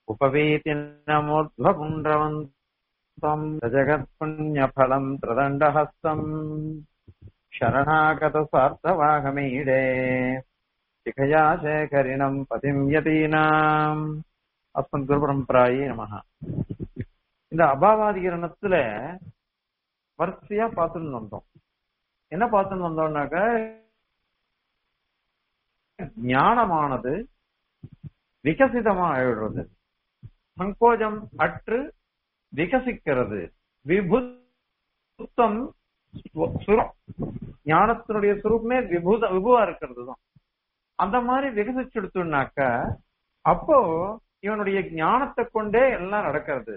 उपवीति नमोध्वपुण्ड्रवन्तम् जगत्पुण्यफलम् त्रिदण्डहस्तम् शरणागतसार्थवाहमीडे शिखया शेखरिणम् பதிம் யதீனாம் அஸ்மத் குரு பரம்பராயே நமஹ இந்த அபாவாதிகரணத்துல வரிசையா பார்த்துட்டு வந்தோம் என்ன பார்த்துட்டு வந்தோம்னாக்க ஞானமானது விகசிதமா ஆயிடுறது சங்கோஜம் அற்று விகசிக்கிறது விபுத்தம் சுரம் ஞானத்தினுடைய சுரூபமே விபூத விபுவா இருக்கிறது தான் அந்த மாதிரி விகசிச்சுடுத்துனாக்க அப்போ இவனுடைய ஞானத்தை கொண்டே எல்லாம் நடக்கிறது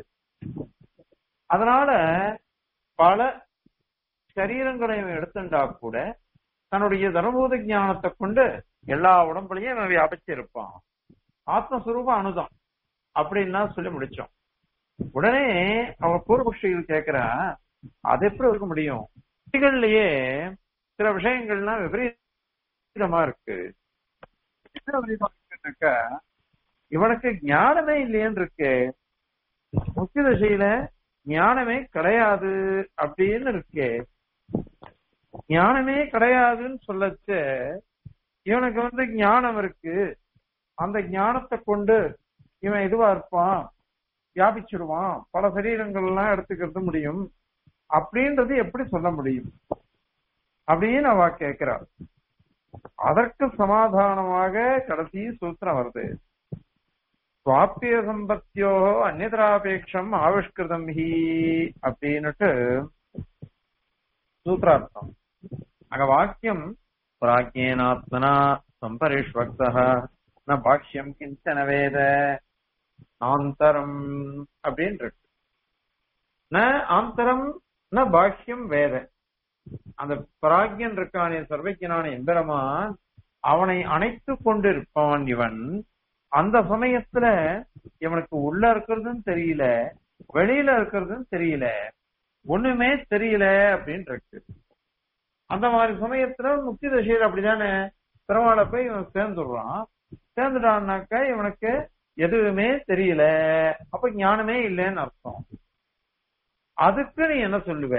அதனால பல சரீரங்களை இவன் எடுத்துட்டா கூட தன்னுடைய தர்மபூத ஞானத்தை கொண்டு எல்லா உடம்புலையும் இவன் வியாபிச்சிருப்பான் ஆத்மஸ்வரூபம் அணுதான் அப்படின்னா சொல்லி முடிச்சோம் உடனே அவன் பூர்வபக்ஷிகள் கேட்கிறா அது எப்படி இருக்க முடியும் குட்டிகள்லயே சில விஷயங்கள்லாம் விபரீதமா இருக்கு என்ன விபரீதமா இருக்குன்னாக்கா இவனுக்கு ஞானமே இல்லையன்னு இருக்கு முக்கிய திசையில ஞானமே கிடையாது அப்படின்னு இருக்கு ஞானமே கிடையாதுன்னு சொல்லச்ச இவனுக்கு வந்து ஞானம் இருக்கு அந்த ஞானத்தை கொண்டு இவன் இதுவா இருப்பான் வியாபிச்சிருவான் பல சரீரங்கள் எல்லாம் எடுத்துக்கிறது முடியும் அப்படின்றது எப்படி சொல்ல முடியும் அப்படின்னு அவ கேட்கிறாள் அதற்கு சமாதானமாக கடைசி சூத்திரம் வருது சுவாப்பிய சம்பத்தியோ அந்நதராபேட்சம் ஆவிஷ்கிருதம் ஹி அப்படின்னுட்டு சூத்திரார்த்தம் அங்க வாக்கியம் பிராக்கியேனாத்மனா சம்பரிஷ்வக்தா ந பாஷ்யம் கிஞ்சன வேத ஆந்தரம் அப்படின்னு இருக்கு ந ஆந்தரம் ந பாஷ்யம் வேத அந்த பிராக்யன் இருக்கானே சர்வஜனான எம்பெருமான் அவனை அணைத்து கொண்டிருப்பான் இவன் அந்த சமயத்துல இவனுக்கு உள்ள இருக்கிறதுன்னு தெரியல வெளியில இருக்கிறதுன்னு தெரியல ஒண்ணுமே தெரியல அப்படின்னு இருக்கு அந்த மாதிரி சமயத்துல முக்தி தசையில் அப்படிதானே பெருமாளை போய் இவன் சேர்ந்துடுறான் சேர்ந்துட்டான்னாக்க இவனுக்கு எதுவுமே தெரியல அப்ப ஞானமே இல்லைன்னு அர்த்தம் அதுக்கு நீ என்ன சொல்லுவ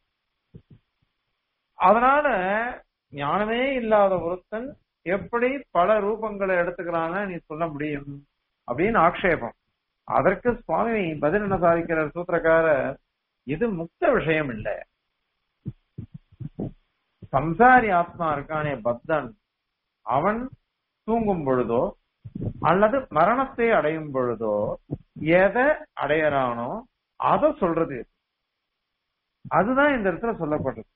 அதனால ஞானமே இல்லாத ஒருத்தன் எப்படி பல ரூபங்களை எடுத்துக்கிறான்னு நீ சொல்ல முடியும் அப்படின்னு ஆக்ஷேபம் அதற்கு சுவாமி பதில் என்ன சாதிக்கிற சூத்திரக்கார இது முக்த விஷயம் இல்லை சம்சாரி ஆத்மா இருக்கானே பக்தன் அவன் தூங்கும் பொழுதோ அல்லது மரணத்தை அடையும் பொழுதோ எதை அடையறானோ அதை சொல்றது அதுதான் இந்த இடத்துல சொல்லப்படுறது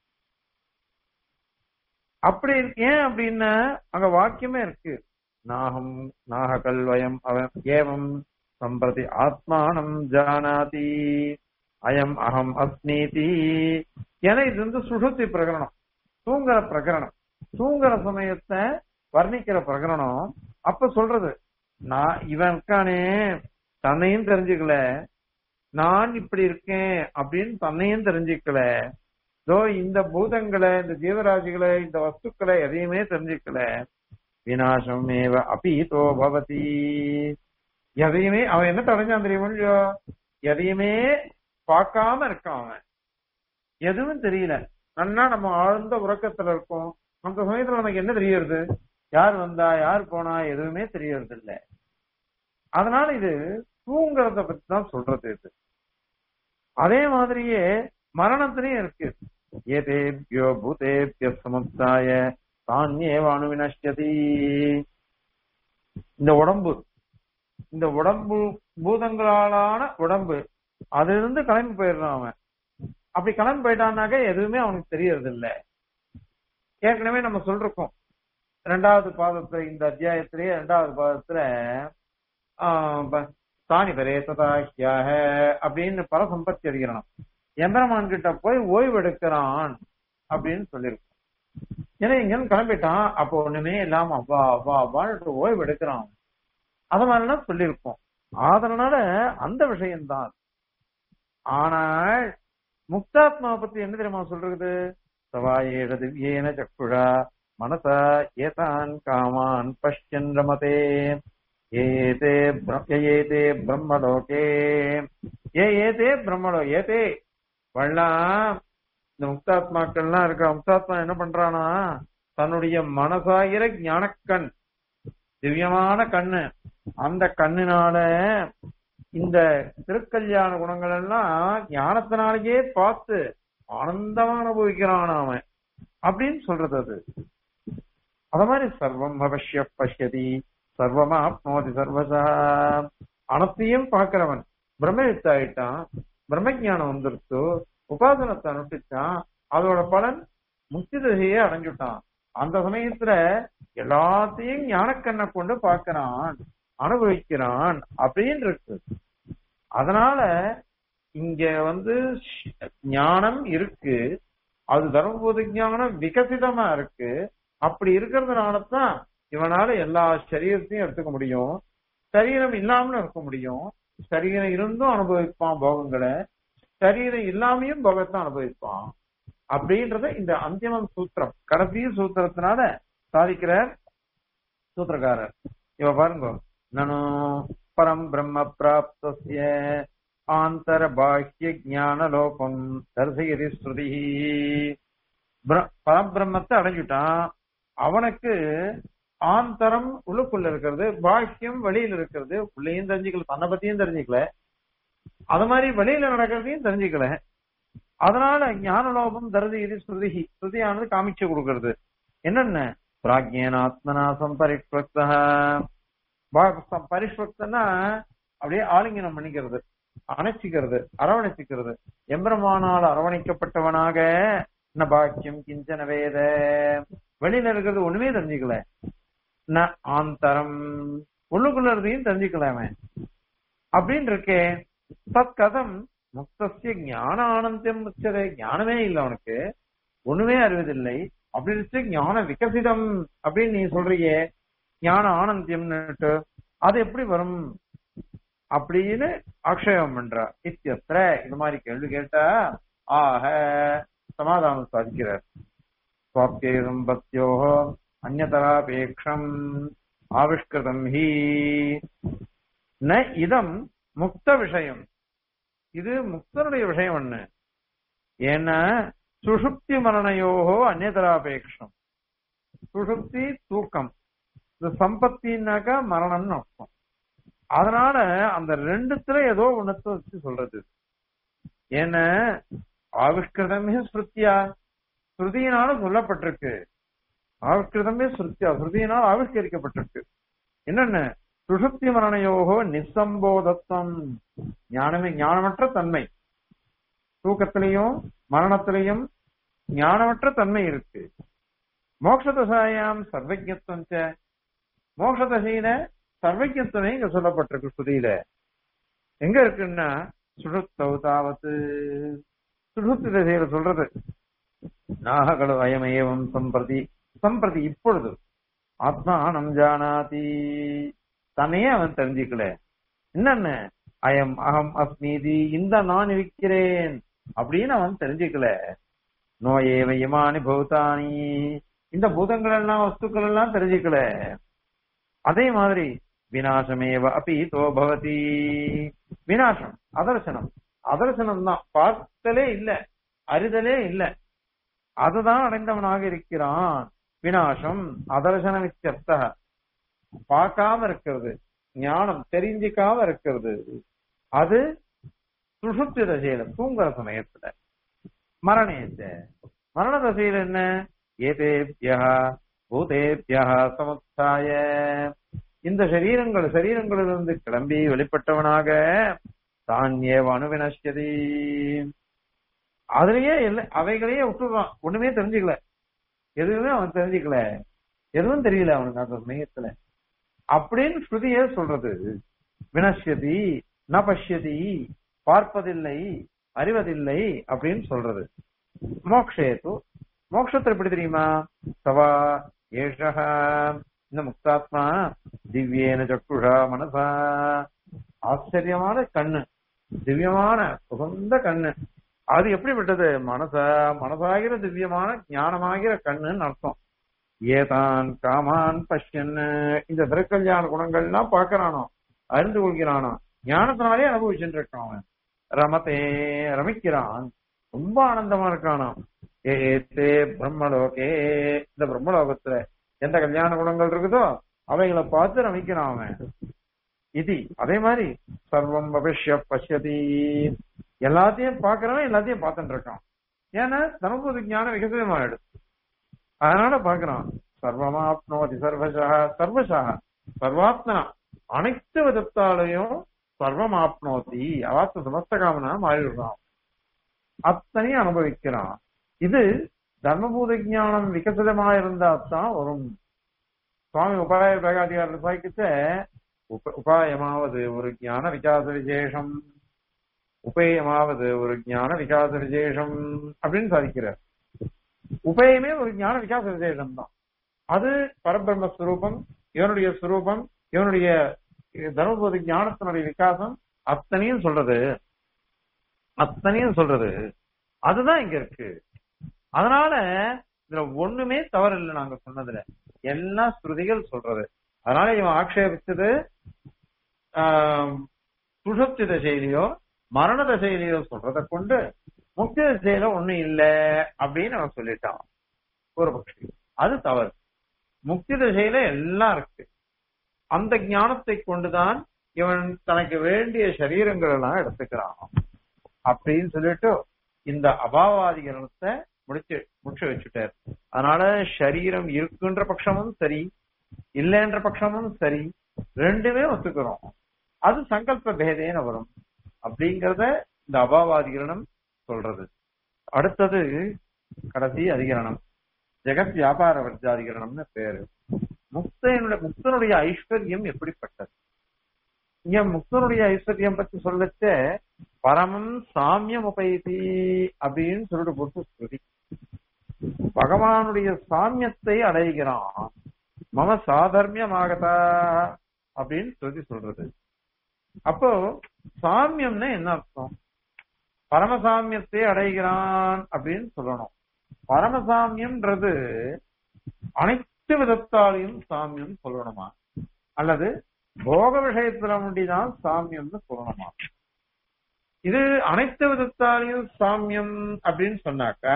அப்படி ஏன் அப்படின்னா அங்க வாக்கியமே இருக்கு நாகம் நாக கல்வயம் அவன் ஏவம் சம்பிரதி ஆத்மானம் ஜானாதி அயம் அகம் அஸ்மீதி என இது வந்து சுஷுத்தி பிரகரணம் தூங்குற பிரகரணம் தூங்குற சமயத்தை வர்ணிக்கிற பிரகரணம் அப்ப சொல்றது நான் இவன் இருக்கானே தன்னையும் தெரிஞ்சுக்கல நான் இப்படி இருக்கேன் அப்படின்னு தன்னையும் தெரிஞ்சுக்கல இதோ இந்த பூதங்களை இந்த ஜீவராசிகளை இந்த வஸ்துக்களை எதையுமே தெரிஞ்சுக்கல வினாசம் ஏவ அபீதோ பவதி எதையுமே அவன் என்ன தடைஞ்சான் தெரியுமா இல்லையோ எதையுமே பார்க்காம இருக்கான் அவன் எதுவும் தெரியல நன்னா நம்ம ஆழ்ந்த உறக்கத்துல இருக்கோம் அந்த சமயத்துல நமக்கு என்ன தெரியறது யார் வந்தா யார் போனா எதுவுமே தெரியறது இல்ல அதனால இது தூங்குறத பத்தி தான் சொல்றது இது அதே மாதிரியே மரணத்திலையும் இருக்கு ஏதேபியோ பூதேபிய சமுத்தாய தானியேவ அணுவினஷ்யதி இந்த உடம்பு இந்த உடம்பு பூதங்களாலான உடம்பு அதுல இருந்து கிளம்பி போயிடுறான் அவன் அப்படி கிளம்பி போயிட்டான்னாக்க எதுவுமே அவனுக்கு தெரியறது இல்ல ஏற்கனவே நம்ம சொல்றோம் ரெண்டாவது பாதத்துல இந்த அத்தியாயத்திலேயே ரெண்டாவது பாதத்துல தானி பரேசதாஹியாக அப்படின்னு பல சம்பத்தி அடிக்கிறான் எம்பெருமான் கிட்ட போய் ஓய்வு எடுக்கிறான் அப்படின்னு சொல்லியிருக்கோம் ஏன்னா இங்கன்னு கிளம்பிட்டான் அப்போ ஒண்ணுமே இல்லாம அவ்வா அவ்வா அவ்வான்னு ஓய்வு எடுக்கிறான் அத மாதிரிலாம் சொல்லியிருக்கோம் அதனால அந்த விஷயம்தான் ஆனால் முக்தாத்மாவை பத்தி என்ன தெரியுமா சொல்றது சவாயேட திவ்யேன சக்குழா மனசா ஏதான் காமான் பஷ்யன் ரமதே ஏதே ஏதே பிரம்மலோகே ஏ ஏதே பிரம்மலோ ஏதே வள்ளலாம் இந்த முக்தாத்மாக்கள்லாம் இருக்க முக்தாத்மா என்ன பண்றானா தன்னுடைய மனசாகிற ஞானக்கண் திவ்யமான கண்ணு அந்த கண்ணினால இந்த திருக்கல்யாண குணங்கள் எல்லாம் ஞானத்தினாலேயே பார்த்து ஆனந்தமா அனுபவிக்கிறான் அவன் அப்படின்னு சொல்றது அது அத மாதிரி சர்வம் அவசிய பசியதி சர்வமா ஆப்னோதி சர்வசா அனைத்தையும் பார்க்கிறவன் பிரம்மயுக்தாயிட்டான் பிரம்மஜானம் வந்துருச்சு உபாசனத்தை அனுப்பிச்சான் அதோட பலன் முக்தி தசையே அடைஞ்சுட்டான் அந்த சமயத்துல எல்லாத்தையும் ஞானக்கண்ணை கொண்டு பார்க்கிறான் அனுபவிக்கிறான் அப்படின்னு இருக்கு அதனால இங்க வந்து ஞானம் இருக்கு அது தர்மபோத ஞானம் விகசிதமா இருக்கு அப்படி இருக்கிறதுனால தான் இவனால எல்லா சரீரத்தையும் எடுத்துக்க முடியும் சரீரம் இல்லாமலும் இருக்க முடியும் சரீரம் இருந்தும் அனுபவிப்பான் போகங்களை சரீரம் இல்லாமையும் போகத்தை அனுபவிப்பான் அப்படின்றத இந்த அந்திமம் சூத்திரம் கடைசி சூத்திரத்தினால சாதிக்கிறார் சூத்திரக்காரர் இவ பாருங்க நனு பரம் பிரம்ம பிராப்திய ஆந்தர பாஹ்ய ஞான லோகம் தரிசயதி ஸ்ருதி பரபிரம்மத்தை அடைஞ்சுட்டான் அவனுக்கு ஆந்தரம் உள்ளுக்குள்ள இருக்கிறது பாக்கியம் வெளியில இருக்கிறது உள்ளேயும் தெரிஞ்சுக்கல தன்னை பத்தியும் தெரிஞ்சுக்கல அது மாதிரி வெளியில நடக்கிறதையும் தெரிஞ்சுக்கல அதனால ஞான லோகம் தருதி இது ஸ்ருதி ஸ்ருதியானது காமிச்சு கொடுக்கறது என்னென்ன பிராக்யனாத்மனாசம் பரிஷ்வக்தா பரிஷ்வக்தனா அப்படியே ஆலிங்கனம் பண்ணிக்கிறது அணைச்சிக்கிறது அரவணைச்சிக்கிறது எம்பெருமானால் அரவணைக்கப்பட்டவனாக ந பாக்கியம் கிஞ்சன வேத வெளியில இருக்கிறது ஒண்ணுமே தெரிஞ்சுக்கல ந ஆந்தரம் உள்ளுக்குள்ள இருந்தையும் தெரிஞ்சுக்கல அவன் அப்படின்னு இருக்கே தத் கதம் முக்தசிய ஞான ஆனந்தம் உச்சதே ஞானமே இல்லை அவனுக்கு ஒண்ணுமே அறிவதில்லை அப்படி இருக்கு ஞான விகசிதம் அப்படின்னு நீ சொல்றியே ஞான ஆனந்தியம்னுட்டு அது எப்படி வரும் அப்படின்னு ஆக்ஷேபம் பண்றா இத்தியத்திர இது மாதிரி கேள்வி கேட்டா ஆக சமாதானம் சாதிக்கிறார் சுவாப்தேதம் பத்தியோ அந்நதராபேக்ஷம் ஆவிஷ்கிருதம் ஹி ந இதம் முக்த விஷயம் இது முக்தனுடைய விஷயம் ஒண்ணு ஏன்னா சுஷுப்தி மரணயோகோ அந்நதராபேக்ஷம் சுஷுப்தி தூக்கம் இந்த சம்பத்தின்னாக்கா மரணம்னு அர்த்தம் அதனால அந்த ரெண்டுத்துல ஏதோ ஒண்ணத்தை வச்சு சொல்றது ஏன்னா ஆவிஷ்கிருதமே ஸ்ருத்தியா ஸ்ருதியினால சொல்லப்பட்டிருக்கு ஆவிஷ்கிருதமே ஸ்ருத்தியா ஸ்ருதியினால் ஆவிஷ்கரிக்கப்பட்டிருக்கு என்னென்ன சுஷுப்தி மரணயோகோ நிசம்போதத்தம் ஞானமே ஞானமற்ற தன்மை தூக்கத்திலையும் மரணத்திலையும் ஞானமற்ற தன்மை இருக்கு மோட்சதசாயாம் சர்வஜத்துவம் மோட்சதசையில சர்வஜத்துவமே இங்க சொல்லப்பட்டிருக்கு ஸ்ருதியில எங்க இருக்குன்னா சுழுத்தவு தாவத்து சுழுத்து திசையில சொல்றது நாககளு அயமேவம் சம்பிரதி சம்பிரதி இப்பொழுது ஆத்மானம் ஜானாதி தன்னையே அவன் தெரிஞ்சுக்கல என்னென்ன அயம் அகம் அஸ்மீதி இந்த நான் இருக்கிறேன் அப்படின்னு அவன் தெரிஞ்சுக்கல நோயேவ இமானி பௌதானி இந்த பூதங்கள் எல்லாம் வஸ்துக்கள் எல்லாம் தெரிஞ்சுக்கல அதே மாதிரி வினாசமேவ அபீதோ பவதி வினாசம் அதர்சனம் அதர்சனம் தான் பார்த்தலே இல்ல அறிதலே இல்ல அதுதான் அடைந்தவனாக இருக்கிறான் வினாசம் அதர்சனம் இத்தியர்த்த பார்க்காம இருக்கிறது ஞானம் தெரிஞ்சுக்காம இருக்கிறது அது சுஷுப்தி தசையில தூங்குற சமயத்துல மரணேச்ச மரண தசையில என்ன ஏதேபியா பூதேபியா சமுத்தாய இந்த சரீரங்கள் சரீரங்களிலிருந்து கிளம்பி வெளிப்பட்டவனாக தான் ஏவ அணுவினஷ்யதி அதுலயே இல்லை அவைகளையே விட்டுடுறான் ஒண்ணுமே தெரிஞ்சுக்கல எதுவுமே அவன் தெரிஞ்சுக்கல எதுவும் தெரியல அவனுக்கு அந்த சமயத்துல அப்படின்னு ஸ்ருதியே சொல்றது வினஷ்யதி ந பஷ்யதி பார்ப்பதில்லை அறிவதில்லை அப்படின்னு சொல்றது மோக்ஷேது மோட்சத்தை எப்படி தெரியுமா சவா ஏஷக இந்த முக்தாத்மா திவ்யேன சக்குஷா மனசா ஆச்சரியமான கண்ணு திவ்யமான உகந்த கண்ணு அது எப்படிப்பட்டது மனச மனசாகிற திவ்யமான ஞானமாகிற கண்ணுன்னு அர்த்தம் ஏதான் காமான் பஷ்யன் இந்த திருக்கல்யாண குணங்கள்லாம் பார்க்கறானோ அறிந்து கொள்கிறானோ ஞானத்தினாலே அனுபவிச்சுட்டு இருக்கான் அவன் ரமத்தே ரமிக்கிறான் ரொம்ப ஆனந்தமா இருக்கானாம் ஏத்தே பிரம்மலோகே இந்த பிரம்மலோகத்துல எந்த கல்யாண குணங்கள் இருக்குதோ அவைகளை பார்த்து ரமிக்கிறான் அவன் இது அதே மாதிரி சர்வம் பவிஷ்ய பஷ்யதி எல்லாத்தையும் பாக்குறவன் எல்லாத்தையும் பார்த்துட்டு இருக்கான் ஏன்னா தனபோது ஞானம் விகசிதமாயிடுது அதனால பாக்குறான் சர்வமாப்னோதி சர்வசா சர்வசா சர்வாத்மனா அனைத்து விதத்தாலையும் சர்வமாப்னோதி அவாத்த சமஸ்த காமனா மாறிடுறான் அத்தனையும் அனுபவிக்கிறான் இது தர்மபூத ஞானம் விகசிதமா இருந்தா தான் வரும் சுவாமி உபாய பிரகாதிகாரர் சாய்க்கிச்ச உப உபாயமாவது ஒரு ஞான விகாச விசேஷம் உபேயமாவது ஒரு ஞான விகாச விசேஷம் அப்படின்னு சாதிக்கிறார் உபயமே ஒரு ஞான விகாச விசேஷம் தான் அது பரபிரம்ம ஸ்வரூபம் இவனுடைய ஸ்வரூபம் இவனுடைய தர்மபோத ஞானத்தினுடைய விகாசம் அத்தனையும் சொல்றது அத்தனையும் சொல்றது அதுதான் இங்க இருக்கு அதனால இதுல ஒண்ணுமே தவறு இல்லை நாங்க சொன்னதுல எல்லா ஸ்ருதிகள் சொல்றது அதனால இவன் ஆக்ஷேபிச்சது சுஷப்தி தசையிலையோ மரண தசையிலையோ சொல்றத கொண்டு முக்தி தசையில ஒண்ணும் இல்ல அப்படின்னு அவன் சொல்லிட்டான் ஒரு பட்சி அது தவறு முக்தி தசையில எல்லாம் இருக்கு அந்த ஞானத்தை கொண்டுதான் இவன் தனக்கு வேண்டிய சரீரங்கள் எல்லாம் எடுத்துக்கிறான் அப்படின்னு சொல்லிட்டு இந்த அபாவாதிகரணத்தை முடிச்சு முடிச்சு வச்சுட்டார் அதனால சரீரம் இருக்குன்ற பட்சமும் சரி இல்லைன்ற பட்சமும் சரி ரெண்டுமே ஒத்துக்கிறோம் அது சங்கல்ப பேதேன வரும் அப்படிங்கறத இந்த அபாவாதிகரணம் சொல்றது அடுத்தது கடைசி அதிகரணம் ஜெகத் வியாபார வர்ஜாதிகரணம்னு பேரு முக்தனுடைய முக்தனுடைய ஐஸ்வர்யம் எப்படிப்பட்டது இங்க முக்தனுடைய ஐஸ்வர்யம் பத்தி சொல்லச்ச பரமம் சாமியம் உபயதி அப்படின்னு சொல்லிட்டு போட்டு ஸ்ருதி பகவானுடைய சாமியத்தை அடைகிறான் மம சாதர்மியமாகதா அப்படின்னு சொல்லி சொல்றது அப்போ சாமியம்னா என்ன அர்த்தம் பரமசாமியத்தை அடைகிறான் அப்படின்னு சொல்லணும் பரமசாமியம்ன்றது அனைத்து விதத்தாலையும் சாமியம் சொல்லணுமா அல்லது போக விஷயத்துல முடிதான் சாமியம்னு சொல்லணுமா இது அனைத்து விதத்தாலையும் சாமியம் அப்படின்னு சொன்னாக்க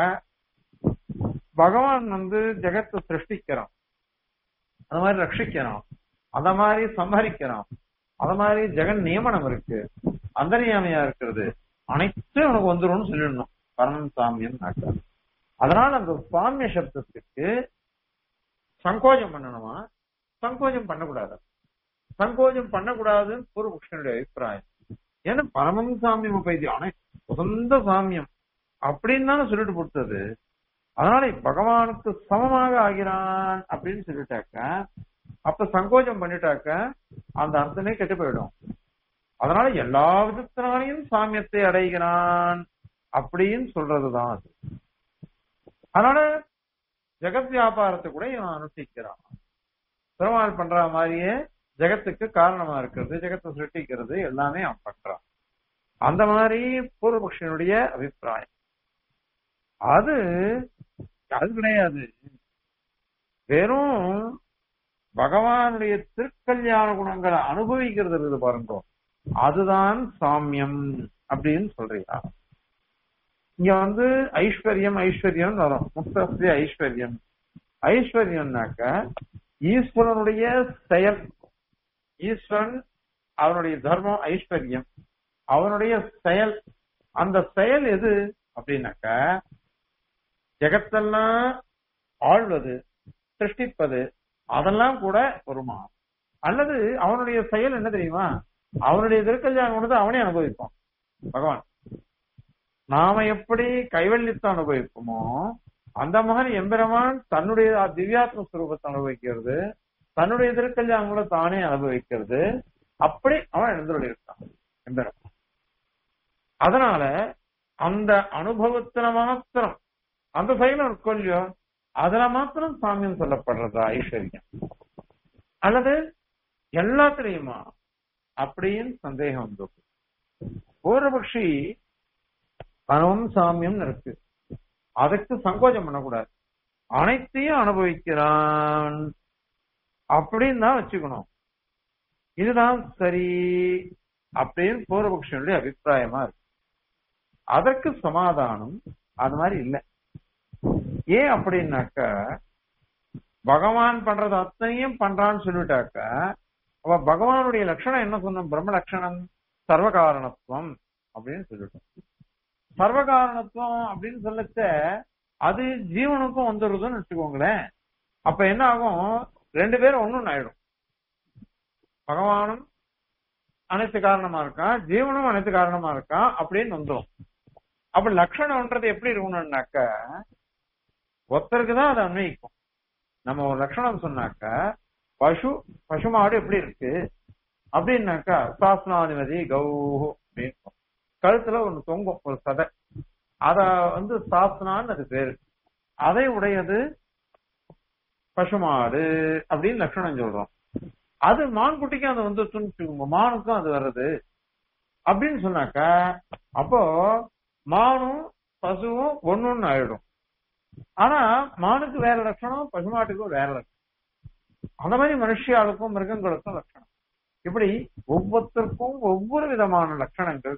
பகவான் வந்து ஜெகத்தை சிருஷ்டிக்கிறான் அது மாதிரி ரட்சிக்கிறான் அத மாதிரி சம்ஹரிக்கிறான் அத மாதிரி ஜெகன் நியமனம் இருக்கு அந்தரியாமையா இருக்கிறது அனைத்தும் உனக்கு வந்துரும்னு சொல்லிடணும் பரமன் சாமியம் அதனால அந்த சாமிய சப்தத்துக்கு சங்கோஜம் பண்ணணுமா சங்கோஜம் பண்ணக்கூடாது சங்கோஜம் பண்ணக்கூடாதுன்னு பூர்வபுஷனுடைய அபிப்பிராயம் ஏன்னா பரமம் சாமியம் உபயோதி அனை உகந்த சாமியம் அப்படின்னு தானே சொல்லிட்டு கொடுத்தது அதனால பகவானுக்கு சமமாக ஆகிறான் அப்படின்னு சொல்லிட்டாக்க அப்ப சங்கோஜம் பண்ணிட்டாக்க அந்த அர்த்தமே கெட்டு போயிடும் அதனால எல்லா விதத்தினாலையும் சாமியத்தை அடைகிறான் அப்படின்னு சொல்றதுதான் அது அதனால ஜெகத் வியாபாரத்தை கூட இவன் அனுஷ்டிக்கிறான் பெருமாள் பண்ற மாதிரியே ஜெகத்துக்கு காரணமா இருக்கிறது ஜெகத்தை சிருஷ்டிக்கிறது எல்லாமே அவன் பண்றான் அந்த மாதிரி பூர்வபக்ஷனுடைய அபிப்பிராயம் அது அது கிடையாது வெறும் பகவானுடைய திருக்கல்யாண குணங்களை அனுபவிக்கிறது இருக்குது பாருங்க அதுதான் சாமியம் அப்படின்னு சொல்றியா இங்க வந்து ஐஸ்வர்யம் ஐஸ்வர்யம் வரும் முக்தி ஐஸ்வர்யம் ஐஸ்வர்யம்னாக்க ஈஸ்வரனுடைய செயல் ஈஸ்வரன் அவனுடைய தர்மம் ஐஸ்வர்யம் அவனுடைய செயல் அந்த செயல் எது அப்படின்னாக்க ஜெகத்தெல்லாம் ஆழ்வது சிருஷ்டிப்பது அதெல்லாம் கூட வருமா அல்லது அவனுடைய செயல் என்ன தெரியுமா அவனுடைய திருக்கல்யாணம் கொண்டு அவனே அனுபவிப்பான் பகவான் நாம எப்படி கைவல்யத்தை அனுபவிப்போமோ அந்த மாதிரி எம்பெருமான் தன்னுடைய திவ்யாத்ம ஸ்வரூபத்தை அனுபவிக்கிறது தன்னுடைய திருக்கல்யாணம் கூட தானே அனுபவிக்கிறது அப்படி அவன் எழுந்துள்ள இருக்கான் எம்பெருமான் அதனால அந்த அனுபவத்துல மாத்திரம் அந்த செயல கொல்லியோ அதுல மாத்திரம் சாமியம் சொல்லப்படுறதா ஐஸ்வர்யம் அல்லது எல்லாத்திலையுமா அப்படின்னு சந்தேகம் வந்து பூர்வபக்ஷி பணமும் சாமியம் இருக்கு அதுக்கு சங்கோஜம் பண்ணக்கூடாது அனைத்தையும் அனுபவிக்கிறான் அப்படின்னு தான் வச்சுக்கணும் இதுதான் சரி அப்படின்னு பூர்வபக்ஷனுடைய அபிப்பிராயமா இருக்கு அதற்கு சமாதானம் அது மாதிரி இல்லை ஏன் அப்படின்னாக்க பகவான் பண்றது அத்தனையும் பண்றான்னு சொல்லிட்டாக்க அவ பகவானுடைய லட்சணம் என்ன சொன்னோம் பிரம்ம லட்சணம் சர்வகாரணத்துவம் அப்படின்னு சொல்லிட்டோம் சர்வகாரணத்துவம் அப்படின்னு சொல்லச்ச அது ஜீவனுக்கும் வந்துடுதுன்னு வச்சுக்கோங்களேன் அப்ப என்ன ஆகும் ரெண்டு பேரும் ஒண்ணும் ஆயிடும் பகவானும் அனைத்து காரணமா இருக்கான் ஜீவனும் அனைத்து காரணமா இருக்கான் அப்படின்னு வந்துடும் அப்ப லட்சணம்ன்றது எப்படி இருக்கணும்னாக்க ஒருத்தருக்கு தான் அது அன்வயிக்கும் நம்ம ஒரு லட்சணம் சொன்னாக்க பசு பசுமாடு எப்படி இருக்கு அப்படின்னாக்கா சாஸ்னாதிபதி கௌஹு அப்படின்னு கழுத்துல ஒண்ணு தொங்கும் ஒரு சதை அத வந்து சாஸ்னான்னு அது பேரு அதை உடையது பசுமாடு அப்படின்னு லட்சணம் சொல்றோம் அது மான்குட்டிக்கும் அது வந்து துணிச்சுக்கோங்க மானுக்கும் அது வர்றது அப்படின்னு சொன்னாக்க அப்போ மானும் பசுவும் ஒண்ணுன்னு ஆயிடும் ஆனா மானுக்கு வேற லட்சணம் பசுமாட்டுக்கும் வேற லட்சணம் அந்த மாதிரி மனுஷியாளுக்கும் மிருகங்களுக்கும் லட்சணம் இப்படி ஒவ்வொருத்தருக்கும் ஒவ்வொரு விதமான லட்சணங்கள்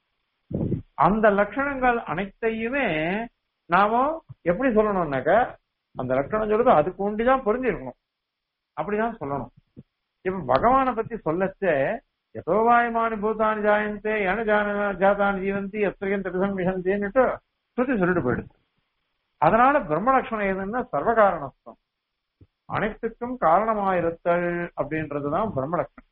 அந்த லட்சணங்கள் அனைத்தையுமே நாம எப்படி சொல்லணும்னாக்க அந்த லட்சணம் சொல்றது அதுக்கு ஒண்டிதான் பொருந்திருக்கணும் அப்படிதான் சொல்லணும் இப்ப பகவானை பத்தி சொல்லச்ச எதோவாயமானி பூதானி ஜாயந்தே என ஜான ஜாதானி ஜீவந்தி எத்திரிகன் திரிசம் விசந்தின்னுட்டு ஸ்ருதி சொல்லிட்டு போயிடுது அதனால பிரம்ம லட்சணம் எதுன்னா சர்வகாரணத்துவம் அனைத்துக்கும் காரணமாயிருத்தல் அப்படின்றதுதான் பிரம்ம லட்சணம்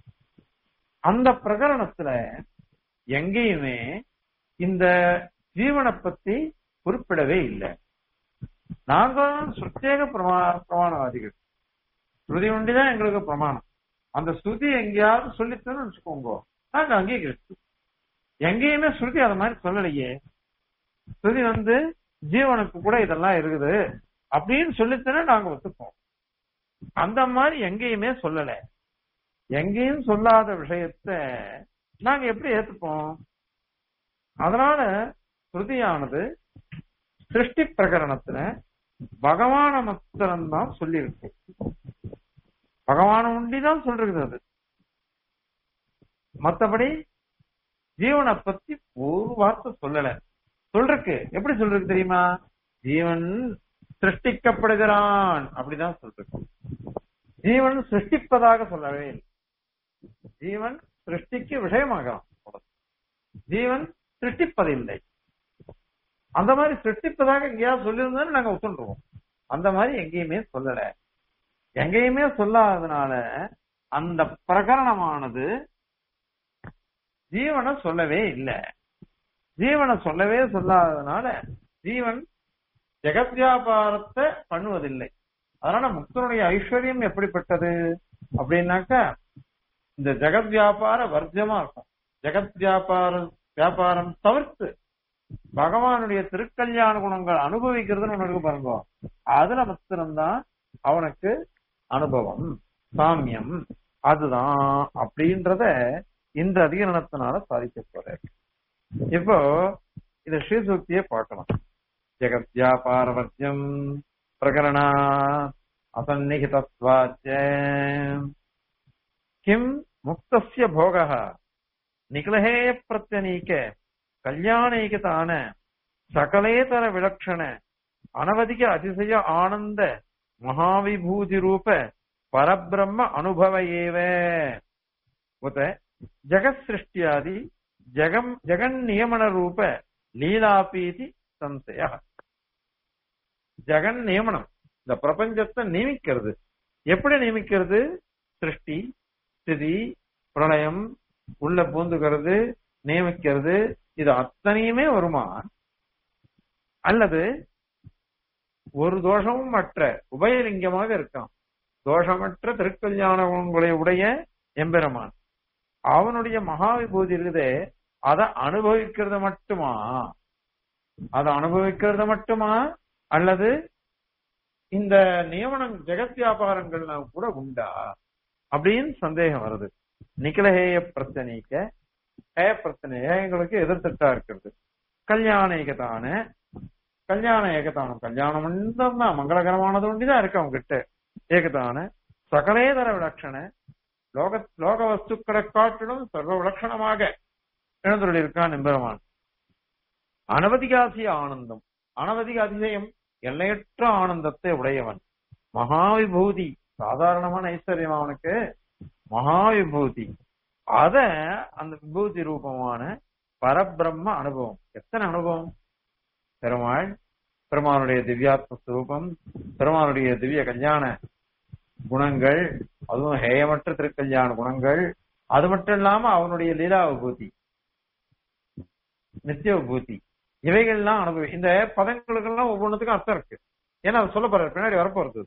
அந்த பிரகரணத்துல எங்கேயுமே இந்த ஜீவனை பத்தி குறிப்பிடவே இல்லை நாங்க பிரத்யேக பிரமா பிரமாணவாதிகள் ஸ்ருதி ஒண்டிதான் எங்களுக்கு பிரமாணம் அந்த ஸ்ருதி எங்கேயாவது சொல்லித்தோன்னு வச்சுக்கோங்க நாங்க அங்கீகரிச்சு எங்கேயுமே ஸ்ருதி அது மாதிரி சொல்லலையே ஸ்ருதி வந்து ஜீவனுக்கு கூட இதெல்லாம் இருக்குது அப்படின்னு சொல்லித்தானே நாங்க ஒத்துப்போம் அந்த மாதிரி எங்கேயுமே சொல்லல எங்கேயும் சொல்லாத விஷயத்த நாங்க எப்படி ஏத்துப்போம் அதனால ஸ்ருதியானது சிருஷ்டி பிரகரணத்துல பகவான மாத்திரம் தான் சொல்லியிருக்கு பகவான உண்டிதான் சொல்றது அது மத்தபடி ஜீவனை பத்தி ஒரு வார்த்தை சொல்லல சொல்றக்கு எப்படி சொல்றது தெரியுமா ஜீவன் சிருஷ்டிக்கப்படுகிறான் அப்படிதான் சொல்றது ஜீவன் சிருஷ்டிப்பதாக சொல்லவே இல்லை ஜீவன் சிருஷ்டிக்கு விஷயமாகிறான் ஜீவன் சிருஷ்டிப்பதில்லை அந்த மாதிரி சிருஷ்டிப்பதாக எங்கேயாவது சொல்லியிருந்தாலும் நாங்க ஒத்துண்டுருவோம் அந்த மாதிரி எங்கேயுமே சொல்லல எங்கேயுமே சொல்லாததுனால அந்த பிரகரணமானது ஜீவனை சொல்லவே இல்லை ஜீவனை சொல்லவே சொல்லாததுனால ஜீவன் ஜெகத்வியாபாரத்தை பண்ணுவதில்லை அதனால முக்தனுடைய ஐஸ்வர்யம் எப்படிப்பட்டது அப்படின்னாக்கா இந்த ஜெகத் வியாபார வர்ஜமா இருக்கும் ஜெகத் வியாபார வியாபாரம் தவிர்த்து பகவானுடைய திருக்கல்யாண குணங்கள் அனுபவிக்கிறதுன்னு ஒண்ணு இருக்கு பாருங்க அதுல மாத்திரம்தான் அவனுக்கு அனுபவம் சாமியம் அதுதான் அப்படின்றத இந்த அதிகரணத்தினால சாதிக்க போறாரு இப்போ இத ஸ்ரீசூக்தியே பார்க்கலாம் ஜெகத் வியாபாரவர்ஜம் பிரகரணா அசன்னிகிதத்வாச்ச கிம் முக்தஸ்ய போகः நிகழஹேய பிரத்யநீக கல்யாணேகதான சகலேதர விலக்ஷண அனவதிக அதிசய ஆனந்த மகாவிபூதி ரூப பரபிரம்ம அனுபவ ஏவ உத ஜெகத் சிருஷ்டியாதி ஜெகம் ஜெகன் நியமன ரூப லீலாபீதி சம்சய ஜெகன் நியமனம் இந்த பிரபஞ்சத்தை நியமிக்கிறது எப்படி நியமிக்கிறது சிருஷ்டி ஸ்திதி பிரளயம் உள்ள பூந்துகிறது நியமிக்கிறது இது அத்தனையுமே வருமா அல்லது ஒரு தோஷமும் மற்ற உபயலிங்கமாக இருக்கான் தோஷமற்ற திருக்கல்யாண குணங்களை உடைய எம்பெருமான் அவனுடைய மகாவிபூதி இருக்குதே அதை அனுபவிக்கிறது மட்டுமா அதை அனுபவிக்கிறது மட்டுமா அல்லது இந்த நியமனம் ஜெகத் வியாபாரங்கள்ல கூட உண்டா அப்படின்னு சந்தேகம் வருது நிக்கலஹேய பிரச்சனைக்க ஹேய பிரச்சனை எங்களுக்கு எதிர்த்தட்டா இருக்கிறது கல்யாணிகதான கல்யாண ஏகதானம் கல்யாணம் தான் மங்களகரமானது ஒண்டிதான் இருக்கு அவங்க கிட்ட ஏகதான சகலேதர விலட்சண லோக லோக வஸ்துக்களை காட்டிலும் சர்வ விலட்சணமாக எழுந்துள்ள இருக்கான் எம்பெருமான் அனவதிகாசிய ஆனந்தம் அனவதிக அதிசயம் எல்லையற்ற ஆனந்தத்தை உடையவன் மகாவிபூதி சாதாரணமான ஐஸ்வர்யம் அவனுக்கு மகாவிபூதி அத அந்த விபூதி ரூபமான பரபிரம்ம அனுபவம் எத்தனை அனுபவம் பெருமாள் பெருமானுடைய திவ்யாத்ம ஸ்வரூபம் பெருமானுடைய திவ்ய கல்யாண குணங்கள் அதுவும் ஹேயமற்ற திருக்கல்யாண குணங்கள் அது மட்டும் இல்லாம அவனுடைய லீலா விபூதி நித்திய விபூதி இவைகள்லாம் அனுபவி இந்த பதங்களுக்கெல்லாம் ஒவ்வொன்றுத்துக்கும் அர்த்தம் இருக்கு ஏன்னா அவர் சொல்ல போறாரு பின்னாடி வரப்போறது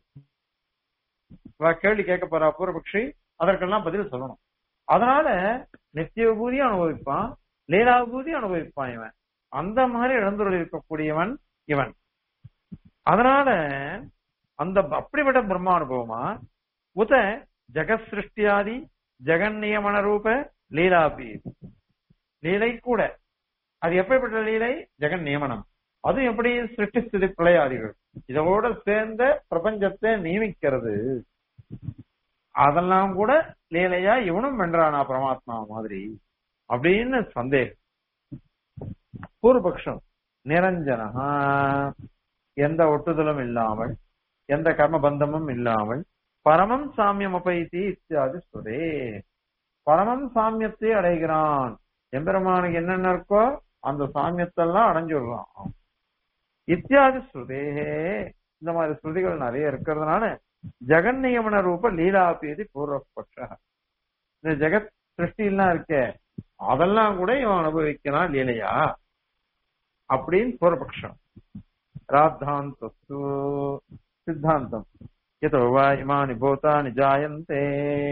இவ கேள்வி கேட்க போறா பூர்வபக்ஷி அதற்கெல்லாம் பதில் சொல்லணும் அதனால நித்திய விபூதியும் அனுபவிப்பான் லீலா விபூதியும் அனுபவிப்பான் இவன் அந்த மாதிரி இழந்துள்ள இருக்கக்கூடியவன் இவன் அதனால அந்த அப்படிப்பட்ட பிரம்மா அனுபவமா உத ஜெகத் சிருஷ்டியாதி ஜெகன் நியமன ரூப லீலாபி லீலை கூட அது எப்படிப்பட்ட லீலை ஜெகன் நியமனம் அது எப்படி சிருஷ்டி ஸ்திதி பிரளயாதிகள் இதோட சேர்ந்த பிரபஞ்சத்தை நியமிக்கிறது அதெல்லாம் கூட லீலையா இவனும் வென்றானா பரமாத்மா மாதிரி அப்படின்னு சந்தேகம் பூர்வபக்ஷம் நிரஞ்சனா எந்த ஒட்டுதலும் இல்லாமல் எந்த கர்ம பந்தமும் இல்லாமல் பரமம் சாமியம் அபைத்தி இத்தியாதி சுதே பரமம் சாமியத்தை அடைகிறான் எம்பெருமானுக்கு என்னென்ன இருக்கோ அந்த சாமியத்தெல்லாம் அடைஞ்சுடுறான் இத்தியாதி ஸ்ருதேகே இந்த மாதிரி ஸ்ருதிகள் நிறைய இருக்கிறதுனால ஜெகன் நியமன ரூப லீலாபேதி பூர்வபக்ஷ இந்த ஜெகத் சிருஷ்டிலாம் இருக்கே அதெல்லாம் கூட இவன் அனுபவிக்கிறான் லீலையா அப்படின்னு பூர்வபக்ஷம் ராத்தாந்தஸ்து சித்தாந்தம் எதோ வா இமானி பூதானி ஜாயந்தே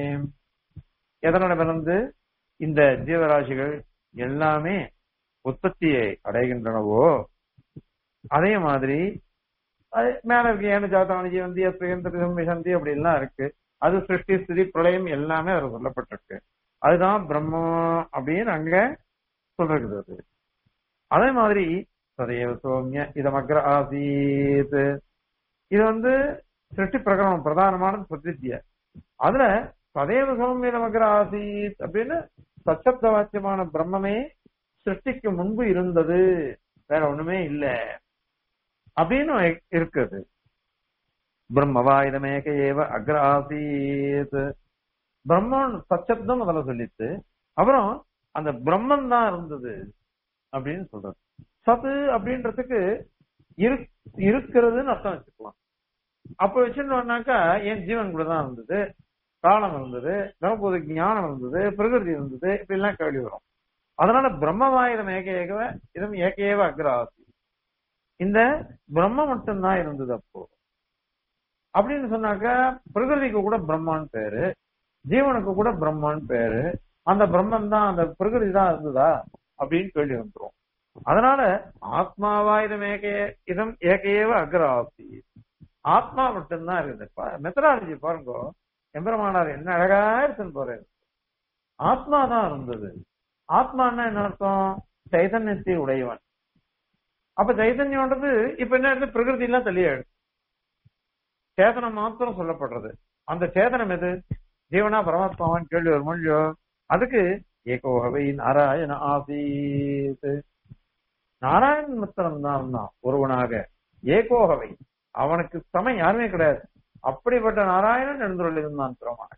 எதனோட பிறந்து இந்த ஜீவராசிகள் எல்லாமே உற்பத்தியை அடைகின்றனவோ அதே மாதிரி அது மேல இருக்கு ஏன ஜாத்தான ஜீவந்தி சந்தி அப்படி எல்லாம் இருக்கு அது சிருஷ்டி ஸ்திதி பிரளயம் எல்லாமே அதில் சொல்லப்பட்டிருக்கு அதுதான் பிரம்மம் அப்படின்னு அங்க சொல்றது அது அதே மாதிரி சதையவ சோமிய இதமக்ர ஆசீத் இது வந்து சிருஷ்டி பிரகரணம் பிரதானமானது பிரதித்திய அதுல சதைவ சௌமிய நமக்ர ஆசீத் அப்படின்னு சச்சப்த வாக்கியமான பிரம்மமே சிருஷ்டிக்கு முன்பு இருந்தது வேற ஒண்ணுமே இல்ல அப்படின்னு இருக்குது பிரம்மவா இதமேக ஏவ அக்ர ஆசீத் பிரம்மன் சச்சப்தம் முதல்ல சொல்லிட்டு அப்புறம் அந்த பிரம்மன் தான் இருந்தது அப்படின்னு சொல்றது சத்து அப்படின்றதுக்கு இருக்கிறதுன்னு அர்த்தம் வச்சுக்கலாம் அப்ப வச்சுட்டோம்னாக்கா என் ஜீவன் கூட தான் இருந்தது காலம் இருந்தது பிரம்மபோத ஞானம் இருந்தது பிரகிருதி இருந்தது இப்படி எல்லாம் கேள்வி வரும் அதனால பிரம்மவாயுதம் ஏக ஏகவ இதம் ஏகேவ அக்ராசி இந்த பிரம்ம மட்டும்தான் இருந்தது அப்போ அப்படின்னு சொன்னாக்கா பிரகிருதிக்கு கூட பிரம்மான்னு பேரு ஜீவனுக்கு கூட பிரம்மான்னு பேரு அந்த பிரம்மன் தான் அந்த பிரகிருதி தான் இருந்ததா அப்படின்னு கேள்வி வந்துரும் அதனால ஆத்மாவா இதம் ஏகே இதம் ஏகையவ அக்ராசி ஆத்மா மட்டும்தான் இருக்குது மெத்தடாலஜி பாருங்க எம்பெருமானார் என்ன அழகா இருக்குன்னு போறாரு ஆத்மா தான் இருந்தது ஆத்மான்னா என்ன அர்த்தம் சைதன்யத்தை உடையவன் அப்ப சைதன்யம்ன்றது இப்ப என்ன இருக்கு பிரகிருதி எல்லாம் தள்ளியாயிடுது சேதனம் மாத்திரம் சொல்லப்படுறது அந்த சேதனம் எது ஜீவனா பரமாத்மாவான் கேள்வி ஒரு மொழியோ அதுக்கு ஏகோகவை நாராயண ஆசீத் நாராயணன் மித்திரம் தான் இருந்தான் ஒருவனாக ஏகோகவை அவனுக்கு சமம் யாருமே கிடையாது அப்படிப்பட்ட நாராயணன் எழுந்துள்ள இருந்தான் பெருமான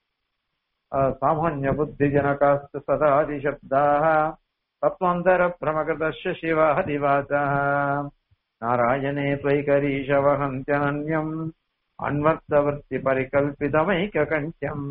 சாமானிய புத்தி ஜனகாஸ்து சதாதி சப்தாக தத்வந்தர பிரமகதஸ்ய சிவாதிவாச்ச நாராயணே துவைகரீஷவகந்தியனன்யம் அன்வர்த்தவர்த்தி பரிகல்பிதமைக கண்டியம்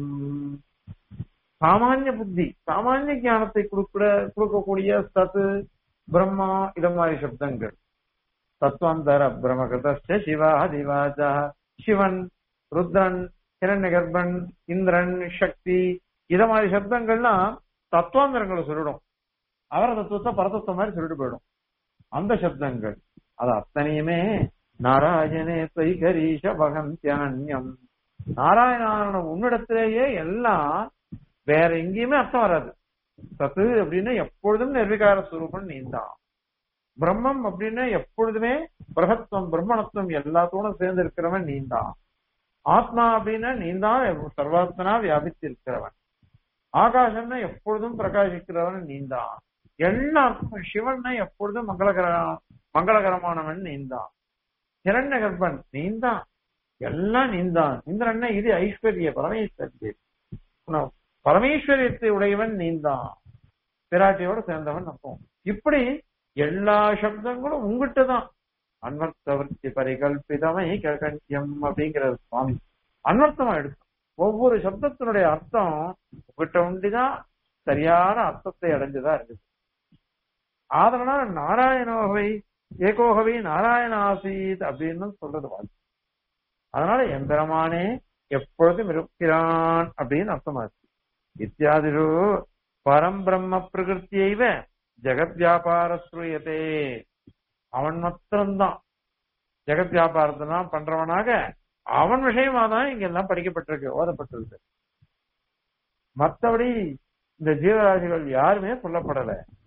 சாமானிய புத்தி சாமானிய ஞானத்தை கொடுக்கிற கொடுக்கக்கூடிய சத்து பிரம்மா இத மாதிரி சப்தங்கள் தத்துவந்தர பிரமகிருத சிவாதிவாச்சா சிவன் ருத்ரன் ஹிரண்ய கர்ப்பன் இந்திரன் சக்தி இத மாதிரி சப்தங்கள்லாம் தத்துவாந்தரங்களை சொல்லிடும் அவர தத்துவத்தை பரதத்துவம் மாதிரி சொல்லிட்டு போயிடும் அந்த சப்தங்கள் அது அத்தனையுமே நாராயணே தைகரீஷ பகந்தியனன்யம் நாராயணான உன்னிடத்திலேயே எல்லாம் வேற எங்கேயுமே அர்த்தம் வராது சத்து அப்படின்னு எப்பொழுதும் நிர்விகார சுரூபம் நீந்தான் பிரம்மம் அப்படின்னா எப்பொழுதுமே பிரகத்துவம் பிரம்மணத்துவம் எல்லாத்தோட சேர்ந்து இருக்கிறவன் நீந்தான் ஆத்மா அப்படின்னா நீந்தான் சர்வாத்மனா வியாபித்து இருக்கிறவன் ஆகாசம்னா எப்பொழுதும் பிரகாசிக்கிறவன் நீந்தான் எல்லாருக்கும் சிவன்னா எப்பொழுதும் மங்களகர மங்களகரமானவன் நீந்தான் ஹிரண்ய கர்ப்பன் நீந்தான் எல்லாம் நீந்தான் இந்திரன் இது ஐஸ்வர்ய பரமேஸ்வரிய பரமேஸ்வரியத்தை உடையவன் நீந்தான் பிராட்டியோட சேர்ந்தவன் அப்போ இப்படி எல்லா சப்தங்களும் உங்ககிட்ட தான் அன்வர்த்தவர்த்தி பரிகல்பிதமை ககன்யம் அப்படிங்கிறது சுவாமி அன்வர்த்தமா எடுக்கும் ஒவ்வொரு சப்தத்தினுடைய அர்த்தம் உங்ககிட்ட உண்டிதான் சரியான அர்த்தத்தை அடைஞ்சுதான் இருக்குது அதனால நாராயணோகவை ஏகோகவை நாராயண ஆசீத் அப்படின்னு சொல்றது வாழ்க்கை அதனால எம்பெருமானே எப்பொழுதும் இருக்கிறான் அப்படின்னு அர்த்தமாச்சு இத்தியாதிரு பரம்பிரம்ம பிரகிருத்தியைவ ஜெகத் வியாபார ஸ்ரூயத்தே அவன் மாத்திரம்தான் ஜெகத் வியாபாரத்தெல்லாம் பண்றவனாக அவன் விஷயமா தான் இங்க எல்லாம் படிக்கப்பட்டிருக்கு ஓதப்பட்டிருக்கு மற்றபடி இந்த ஜீவராசிகள் யாருமே சொல்லப்படல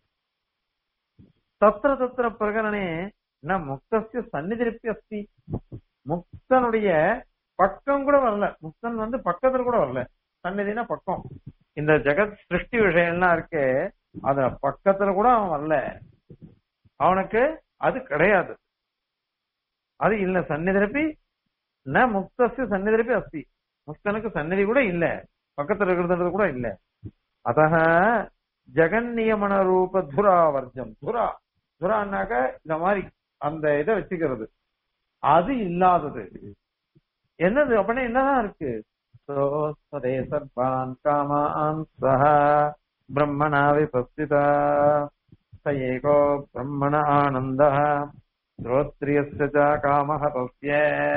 தத்திர தத்திர பிரகரணே ந முக்தஸ்ய சந்நிதிருப்பி அஸ்தி முக்தனுடைய பக்கம் கூட வரல முக்தன் வந்து பக்கத்துல கூட வரல சந்நிதினா பக்கம் இந்த ஜெகத் சிருஷ்டி விஷயம்லாம் இருக்கு அத பக்கத்துல கூட அவன் வரல அவனுக்கு அது கிடையாது அது இல்ல சந்நிதிரப்பி ந முக்தஸ்ய சந்நிதிரப்பி அஸ்தி முக்தனுக்கு சந்நிதி கூட இல்ல பக்கத்துல இருக்கிறது கூட இல்ல அத ஜெகன் நியமன ரூப துராவர்ஜம் துரா துரான்னாக்க இந்த மாதிரி அந்த இதை வச்சுக்கிறது அது இல்லாதது என்னது அப்படின்னா என்னதான் இருக்கு சோஸ்வதே சர்வான் காமான் சஹ பிரம்மணா விபஸ்திதா स एको ब्रह्मण आनन्दः श्रोत्रियस्य च कामः तस्य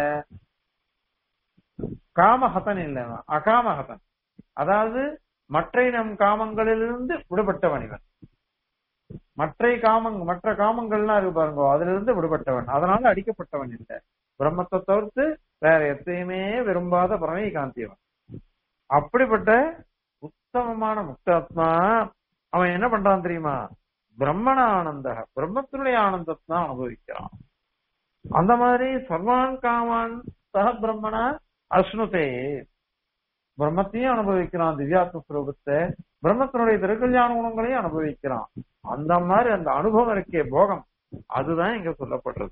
காமஹதன் இல்ல அகாமஹதன் அதாவது மற்ற நம் காமங்களிலிருந்து விடுபட்டவன் இவன் மற்ற காமங் மற்ற காமங்கள்லாம் இருக்கு பாருங்க அதுல இருந்து விடுபட்டவன் அதனால அடிக்கப்பட்டவன் இல்லை பிரம்மத்தை தவிர்த்து வேற எத்தையுமே விரும்பாத பரமை காந்தியவன் அப்படிப்பட்ட உத்தமமான முக்தாத்மா அவன் என்ன பண்றான் தெரியுமா பிரம்மண ஆனந்த பிரம்மத்தினுடைய ஆனந்தத்தை தான் அனுபவிக்கிறான் அந்த மாதிரி சர்வான் காமான் சக பிரம்மணா அஸ்னுதே பிரம்மத்தையும் அனுபவிக்கிறான் திவ்யாத்ம ஸ்வரூபத்தை பிரம்மத்தினுடைய திருக்கல்யாண குணங்களையும் அனுபவிக்கிறான் அந்த மாதிரி அந்த அனுபவம் இருக்கே போகம் அதுதான் இங்க சொல்லப்படுறது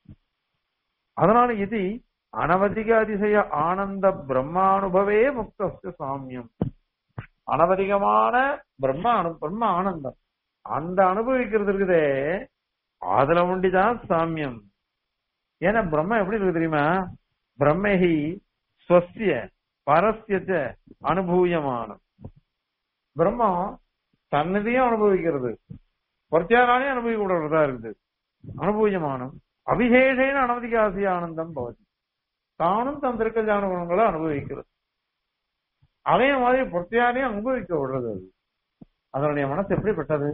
அதனால இது அனவதிக அதிசய ஆனந்த பிரம்மானுபவே முக்த சாமியம் அனவதிகமான பிரம்ம அனு பிரம்ம ஆனந்தம் அந்த அனுபவிக்கிறது இருக்குதே அதுல ஒண்டிதான் சாமியம் ஏன்னா பிரம்ம எப்படி இருக்கு தெரியுமா பிரம்மஹி ஸ்வசிய பரஸ்யச்ச அனுபூயமானம் பிரம்மம் தன்னதையும் அனுபவிக்கிறது பிரத்யாராலையும் அனுபவிக்க கூடாதா இருக்குது அனுபூயமானம் அபிஷேஷேன அனவதிகாசிய ஆனந்தம் பவதி தானும் தன் திருக்கல்யாண குணங்களை அனுபவிக்கிறது அதே மாதிரி பிரத்யாரையும் அனுபவிக்க விடுறது அது அதனுடைய மனசு எப்படிப்பட்டது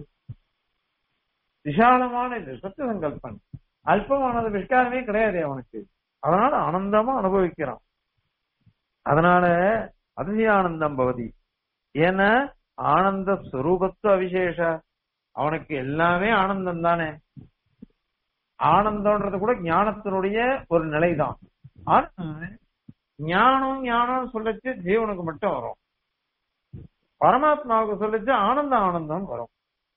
விசாலமான இது சத்திய சங்கல்பன் அல்பமானது விஸ்காரமே கிடையாது அவனுக்கு அதனால ஆனந்தமா அனுபவிக்கிறான் அதனால அதிசய ஆனந்தம் பவதி ஏன்னா ஆனந்த ஸ்வரூபத்து அவிசேஷ அவனுக்கு எல்லாமே ஆனந்தம் தானே ஆனந்தம்ன்றது கூட ஞானத்தினுடைய ஒரு நிலைதான் ஆனா ஞானம் ஞானம் சொல்லச்சு ஜீவனுக்கு மட்டும் வரும் பரமாத்மாவுக்கு சொல்லிச்சு ஆனந்த ஆனந்தம் வரும்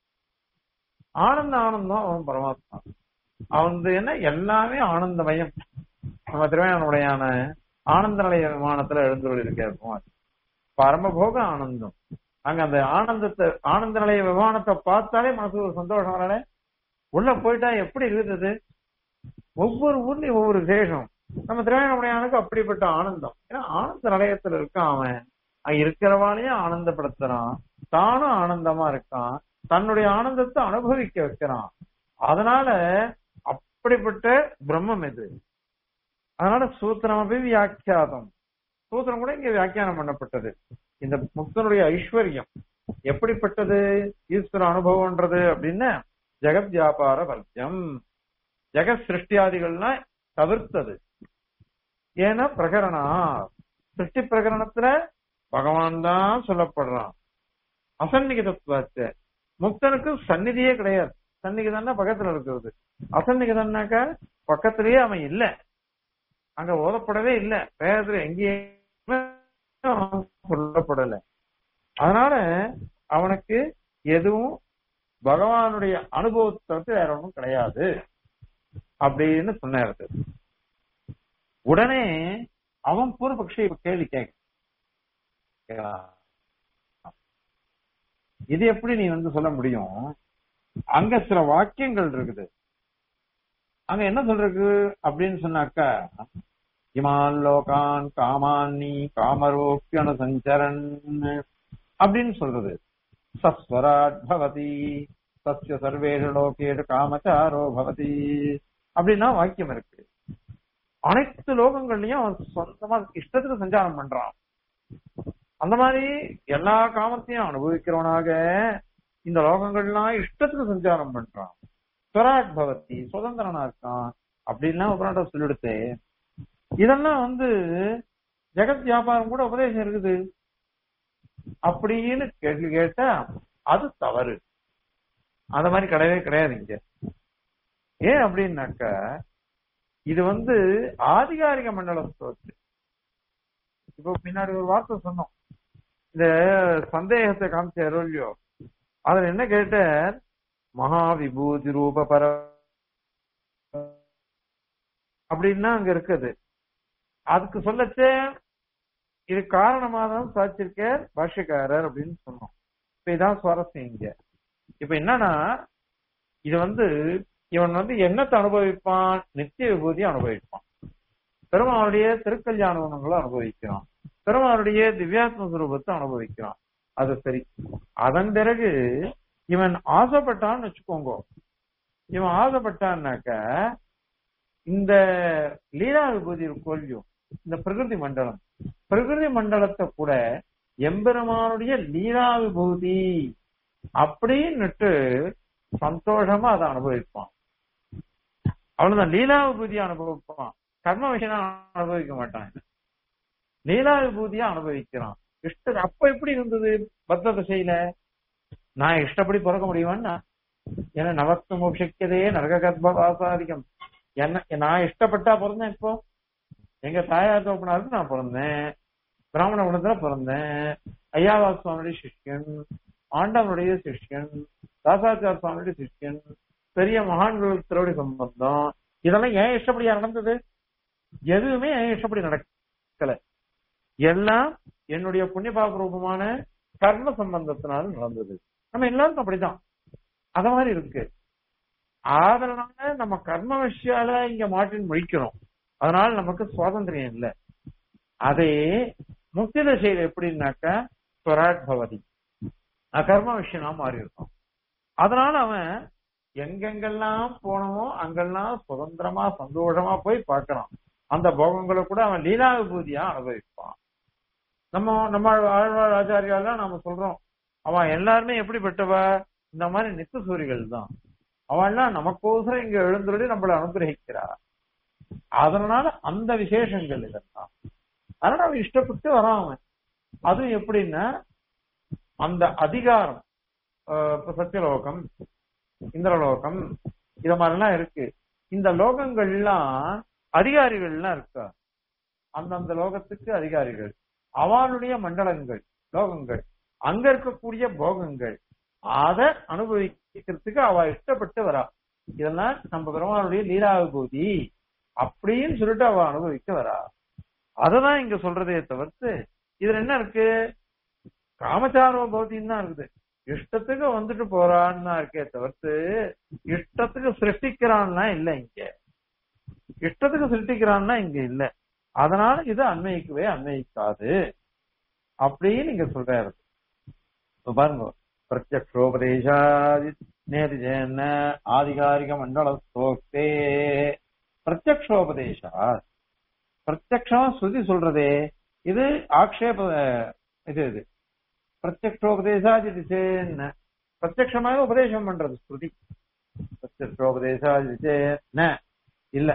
ஆனந்த ஆனந்தம் அவன் பரமாத்மா அவன் என்ன எல்லாமே ஆனந்தமயம் நம்ம திருவையானுடையான ஆனந்த நிலைய விமானத்துல எழுந்துள்ள இருக்க பரமபோக ஆனந்தம் அங்க அந்த ஆனந்தத்தை ஆனந்த நிலைய விமானத்தை பார்த்தாலே மனசு ஒரு சந்தோஷம் வரல உள்ள போயிட்டா எப்படி இருக்குது ஒவ்வொரு ஊர்லயும் ஒவ்வொரு விசேஷம் நம்ம திருவையானுடையானுக்கு அப்படிப்பட்ட ஆனந்தம் ஏன்னா ஆனந்த நிலையத்துல இருக்கான் அவன் அங்க இருக்கிறவாளையும் ஆனந்தப்படுத்துறான் தானும் ஆனந்தமா இருக்கான் தன்னுடைய ஆனந்தத்தை அனுபவிக்க வைக்கிறான் அதனால அப்படிப்பட்ட பிரம்மம் இது அதனால சூத்திரம் அப்படி வியாக்கியாதம் சூத்திரம் கூட இங்க வியாக்கியானம் பண்ணப்பட்டது இந்த முக்தனுடைய ஐஸ்வர்யம் எப்படிப்பட்டது ஈஸ்வர அனுபவம்ன்றது அப்படின்னு ஜெகத் வியாபார வர்க்கம் ஜெகத் சிருஷ்டியாதிகள்னா தவிர்த்தது ஏன்னா பிரகரணா சிருஷ்டி பிரகரணத்துல பகவான் தான் சொல்லப்படுறான் அசன்னிக தத்துவத்தை முக்தனுக்கு சந்நிதியே கிடையாது சன்னிகிதன்னா பக்கத்துல இருக்கிறது அசன்னிகிதன்னாக்கா பக்கத்திலேயே அவன் இல்ல அங்க ஓதப்படவே இல்ல வேதத்துல எங்கேயுமே அவன் சொல்லப்படல அதனால அவனுக்கு எதுவும் பகவானுடைய அனுபவத்தை தவிர்த்து வேற ஒன்றும் கிடையாது அப்படின்னு சொன்னாரு உடனே அவன் பூர்வபக்ஷி இப்ப கேள்வி கேட்க இது எப்படி நீ வந்து சொல்ல முடியும் அங்க சில வாக்கியங்கள் இருக்குது அங்க என்ன சொல்றது அப்படின்னு சொன்னாக்கா இமான் லோகான் காமான்னி காமரோக்கியனு சஞ்சரன் அப்படின்னு சொல்றது சஸ்வராட் பவதி சஸ்ய சர்வேஷு லோகேஷு காமச்சாரோ பவதி அப்படின்னா வாக்கியம் இருக்கு அனைத்து லோகங்கள்லயும் அவன் சொந்தமா இஷ்டத்துக்கு சஞ்சாரம் பண்றான் அந்த மாதிரி எல்லா காமத்தையும் அனுபவிக்கிறவனாக இந்த லோகங்கள்லாம் இஷ்டத்துக்கு சஞ்சாரம் பண்றான் ஸ்வராட் பவதி சுதந்திரனா இருக்கான் அப்படின்லாம் உபநாட்டம் சொல்லிடுத்து இதெல்லாம் வந்து ஜெகத் வியாபாரம் கூட உபதேசம் இருக்குது அப்படின்னு கேள்வி கேட்டா அது தவறு அந்த மாதிரி கிடையவே கிடையாது இங்க ஏன் அப்படின்னாக்க இது வந்து ஆதிகாரிக மண்டல ஸ்தோத்து இப்போ பின்னாடி ஒரு வார்த்தை சொன்னோம் இந்த சந்தேகத்தை காமிச்சாரோ இல்லையோ அதுல என்ன கேட்ட மகா விபூதி ரூப பர அப்படின்னா அங்க இருக்குது அதுக்கு சொல்லச்சே இது காரணமா தான் சாச்சிருக்க பாஷ்யக்காரர் அப்படின்னு சொன்னோம் இப்ப இதான் சுவாரஸ்யம் இங்க இப்ப என்னன்னா இது வந்து இவன் வந்து என்னத்தை அனுபவிப்பான் நித்திய விபூதி அனுபவிப்பான் பெருமாளுடைய திருக்கல்யாண குணங்களை அனுபவிக்கிறான் பெருமாளுடைய திவ்யாத்ம சுரூபத்தை அனுபவிக்கிறான் அது சரி அதன் பிறகு இவன் ஆசைப்பட்டான்னு வச்சுக்கோங்க இவன் ஆசைப்பட்டான்னாக்க இந்த லீலா விபூதி கொல்லியும் இந்த பிரகிருதி மண்டலம் பிரகிருதி மண்டலத்தை கூட எம்பெருமானுடைய லீலா விபூதி அப்படின்னுட்டு சந்தோஷமா அதை அனுபவிப்பான் அவ்வளவுதான் லீலா விபூதியை அனுபவிப்பான் கர்ம விஷயம் அனுபவிக்க மாட்டான் லீலா விபூதியா அனுபவிக்கிறான் இஷ்ட அப்ப எப்படி இருந்தது பத்த திசையில நான் இஷ்டப்படி பிறக்க முடியுமான்னா ஏன்னா நவத்து மோட்சிக்கதே நரக கர்ப்ப வாசாதிகம் என்ன நான் இஷ்டப்பட்டா பிறந்தேன் இப்போ எங்க தாயார் தோப்பினாருக்கு நான் பிறந்தேன் பிராமண குணத்துல பிறந்தேன் ஐயாவா சுவாமியுடைய சிஷ்யன் ஆண்டவனுடைய சிஷ்யன் தாசாச்சார சுவாமியுடைய சிஷ்யன் பெரிய மகான்கள் திருவடி சம்பந்தம் இதெல்லாம் ஏன் இஷ்டப்படியா நடந்தது எதுவுமே என் இஷ்டப்படி நடக்கல எல்லாம் என்னுடைய புண்ணிய பாப ரூபமான கர்ம சம்பந்தத்தினால நடந்தது நம்ம எல்லாரும் அப்படிதான் அத மாதிரி இருக்கு அதனால நம்ம கர்ம விஷயால இங்க மாட்டின் முழிக்கிறோம் அதனால நமக்கு சுவாதந்திரம் இல்லை அதே முக்தி தசையில் எப்படின்னாக்கா ஸ்வராட் பவதி அகர்ம விஷயமா மாறி இருக்கும் அதனால அவன் எங்கெங்கெல்லாம் போனமோ அங்கெல்லாம் சுதந்திரமா சந்தோஷமா போய் பார்க்கறான் அந்த போகங்களை கூட அவன் லீலா விபூதியா அனுபவிப்பான் நம்ம நம்ம ஆழ்வார் ஆச்சாரியாலாம் நாம சொல்றோம் அவன் எல்லாருமே எப்படிப்பட்டவ இந்த மாதிரி நித்த சூரிகள் தான் அவன்லாம் நமக்கோசரம் இங்க எழுந்துருடி நம்மளை அனுகிரகிக்கிறா அதனால அந்த விசேஷங்கள் இதெல்லாம் அதனால அவன் இஷ்டப்பட்டு வரான் அவன் அதுவும் எப்படின்னா அந்த அதிகாரம் இப்ப சத்தியலோகம் இந்திரலோகம் இத மாதிரிலாம் இருக்கு இந்த லோகங்கள்லாம் அதிகாரிகள்லாம் இருக்கா அந்தந்த லோகத்துக்கு அதிகாரிகள் அவளுடைய மண்டலங்கள் லோகங்கள் அங்க இருக்கக்கூடிய போகங்கள் அதை அனுபவிக்கிறதுக்கு அவ இஷ்டப்பட்டு வரா இதெல்லாம் நம்ம பெருமாளுடைய லீலாவிபூதி அப்படின்னு சொல்லிட்டு அவ அனுபவிக்க வரா அததான் இங்க சொல்றதே தவிர்த்து இதுல என்ன இருக்கு காமச்சார பௌத்தியம் தான் இருக்குது இஷ்டத்துக்கு வந்துட்டு போறான்னு தான் இருக்கே தவிர்த்து இஷ்டத்துக்கு சிருஷ்டிக்கிறான்னா இல்ல இங்க இஷ்டத்துக்கு சிருஷ்டிக்கிறான்னா இங்க இல்ல அதனால இது அன்வயிக்கவே அன்வயிக்காது அப்படின்னு நீங்க சொல்றாரு பாருங்க பிரத்யக்ஷோபதேசாதி நேதி ஜெயன ஆதிகாரிக மண்டல ஸ்தோக்தே பிரத்யக்ஷோபதேசா பிரத்யக்ஷமா ஸ்ருதி சொல்றதே இது ஆக்ஷேப இது இது பிரத்யக்ஷோபதேசாதி திசேன்ன பிரத்யக்ஷமாக உபதேசம் பண்றது ஸ்ருதி பிரத்யக்ஷோபதேசாதி திசேன்ன இல்ல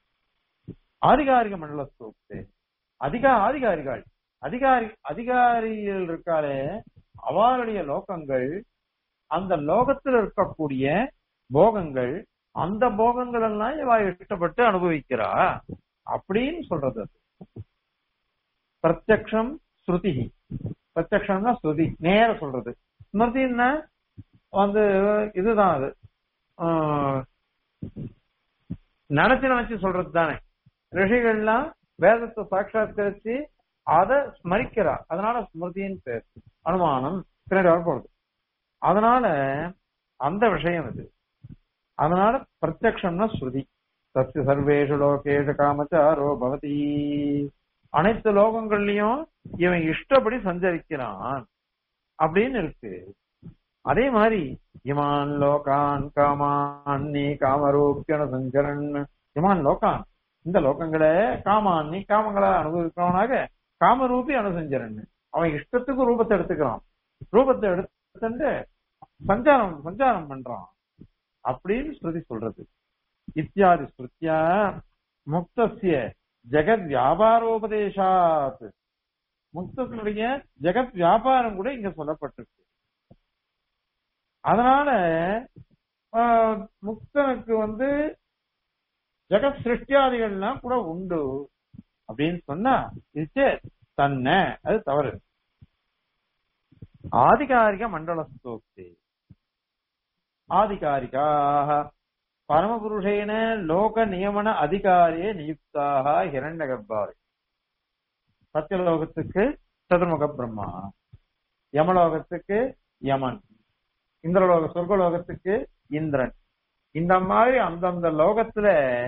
ஆதிகாரிக மண்டல ஸ்தோக்தே அதிகா ஆதிகாரிகள் அதிகாரி அதிகாரிகள் இருக்காலே அவளுடைய லோகங்கள் அந்த லோகத்தில் இருக்கக்கூடிய போகங்கள் அந்த போகங்கள் எல்லாம் இவ இஷ்டப்பட்டு அனுபவிக்கிறா அப்படின்னு சொல்றது அது. பிரத்யக்ஷம் ஸ்ருதி பிரத்யக்ஷம்னா ஸ்ருதி நேர சொல்றது ஸ்மிருதின்னா வந்து இதுதான் அது ஆஹ், நினைச்சு நினைச்சு சொல்றது தானே ரிஷிகள்லாம் வேதத்தை சாட்சாத்கரிச்சு அதை ஸ்மரிக்கிறா அதனால ஸ்மிருதின்னு பேர் அனுமானம் பின்னாடி வரப்போகுது அதனால அந்த விஷயம் இது அதனால பிரத்யக்ஷம்னா ஸ்ருதி சத்திய சர்வேஷு லோகேஷு காமச்சாரோ பவதி அனைத்து லோகங்கள்லயும் இவன் இஷ்டப்படி சஞ்சரிக்கிறான் அப்படின்னு இருக்கு அதே மாதிரி இமான் லோகான் காமான் நீ காமரூபியன சஞ்சரன் இமான் லோகான் இந்த லோகங்களை காமான் நீ காமங்களை அனுபவிக்கிறவனாக காமரூபி அனுசஞ்சரன் அவன் இஷ்டத்துக்கு ரூபத்தை எடுத்துக்கிறான் ரூபத்தை எடுத்துட்டு சஞ்சாரம் சஞ்சாரம் பண்றான் அப்படின்னு ஸ்ருதி சொல்றது இத்தியாதி ஸ்ருத்தியா முக்தசிய ஜெகத் வியாபாரோபதேசாத் முக்தனுடைய ஜெகத் வியாபாரம் கூட இங்க சொல்லப்பட்டிருக்கு அதனால ஆஹ், முக்தனுக்கு வந்து ஜெகத் சிருஷ்டியாதிகள்லாம் கூட உண்டு அப்படின்னு சொன்னா இது தன்னை அது தவறு ஆதிகாரிக மண்டல ஸ்தோக்தி ஆதிகாரிகாக பரமபுருஷேன லோக நியமன அதிகாரியே நியுக்தாக ஹிரண்ய கர்ப்பாரி சத்தியலோகத்துக்கு சதுர்முக பிரம்மா யமலோகத்துக்கு யமன் இந்திரலோக சொர்க்கலோகத்துக்கு இந்திரன் இந்த மாதிரி அந்தந்த லோகத்துல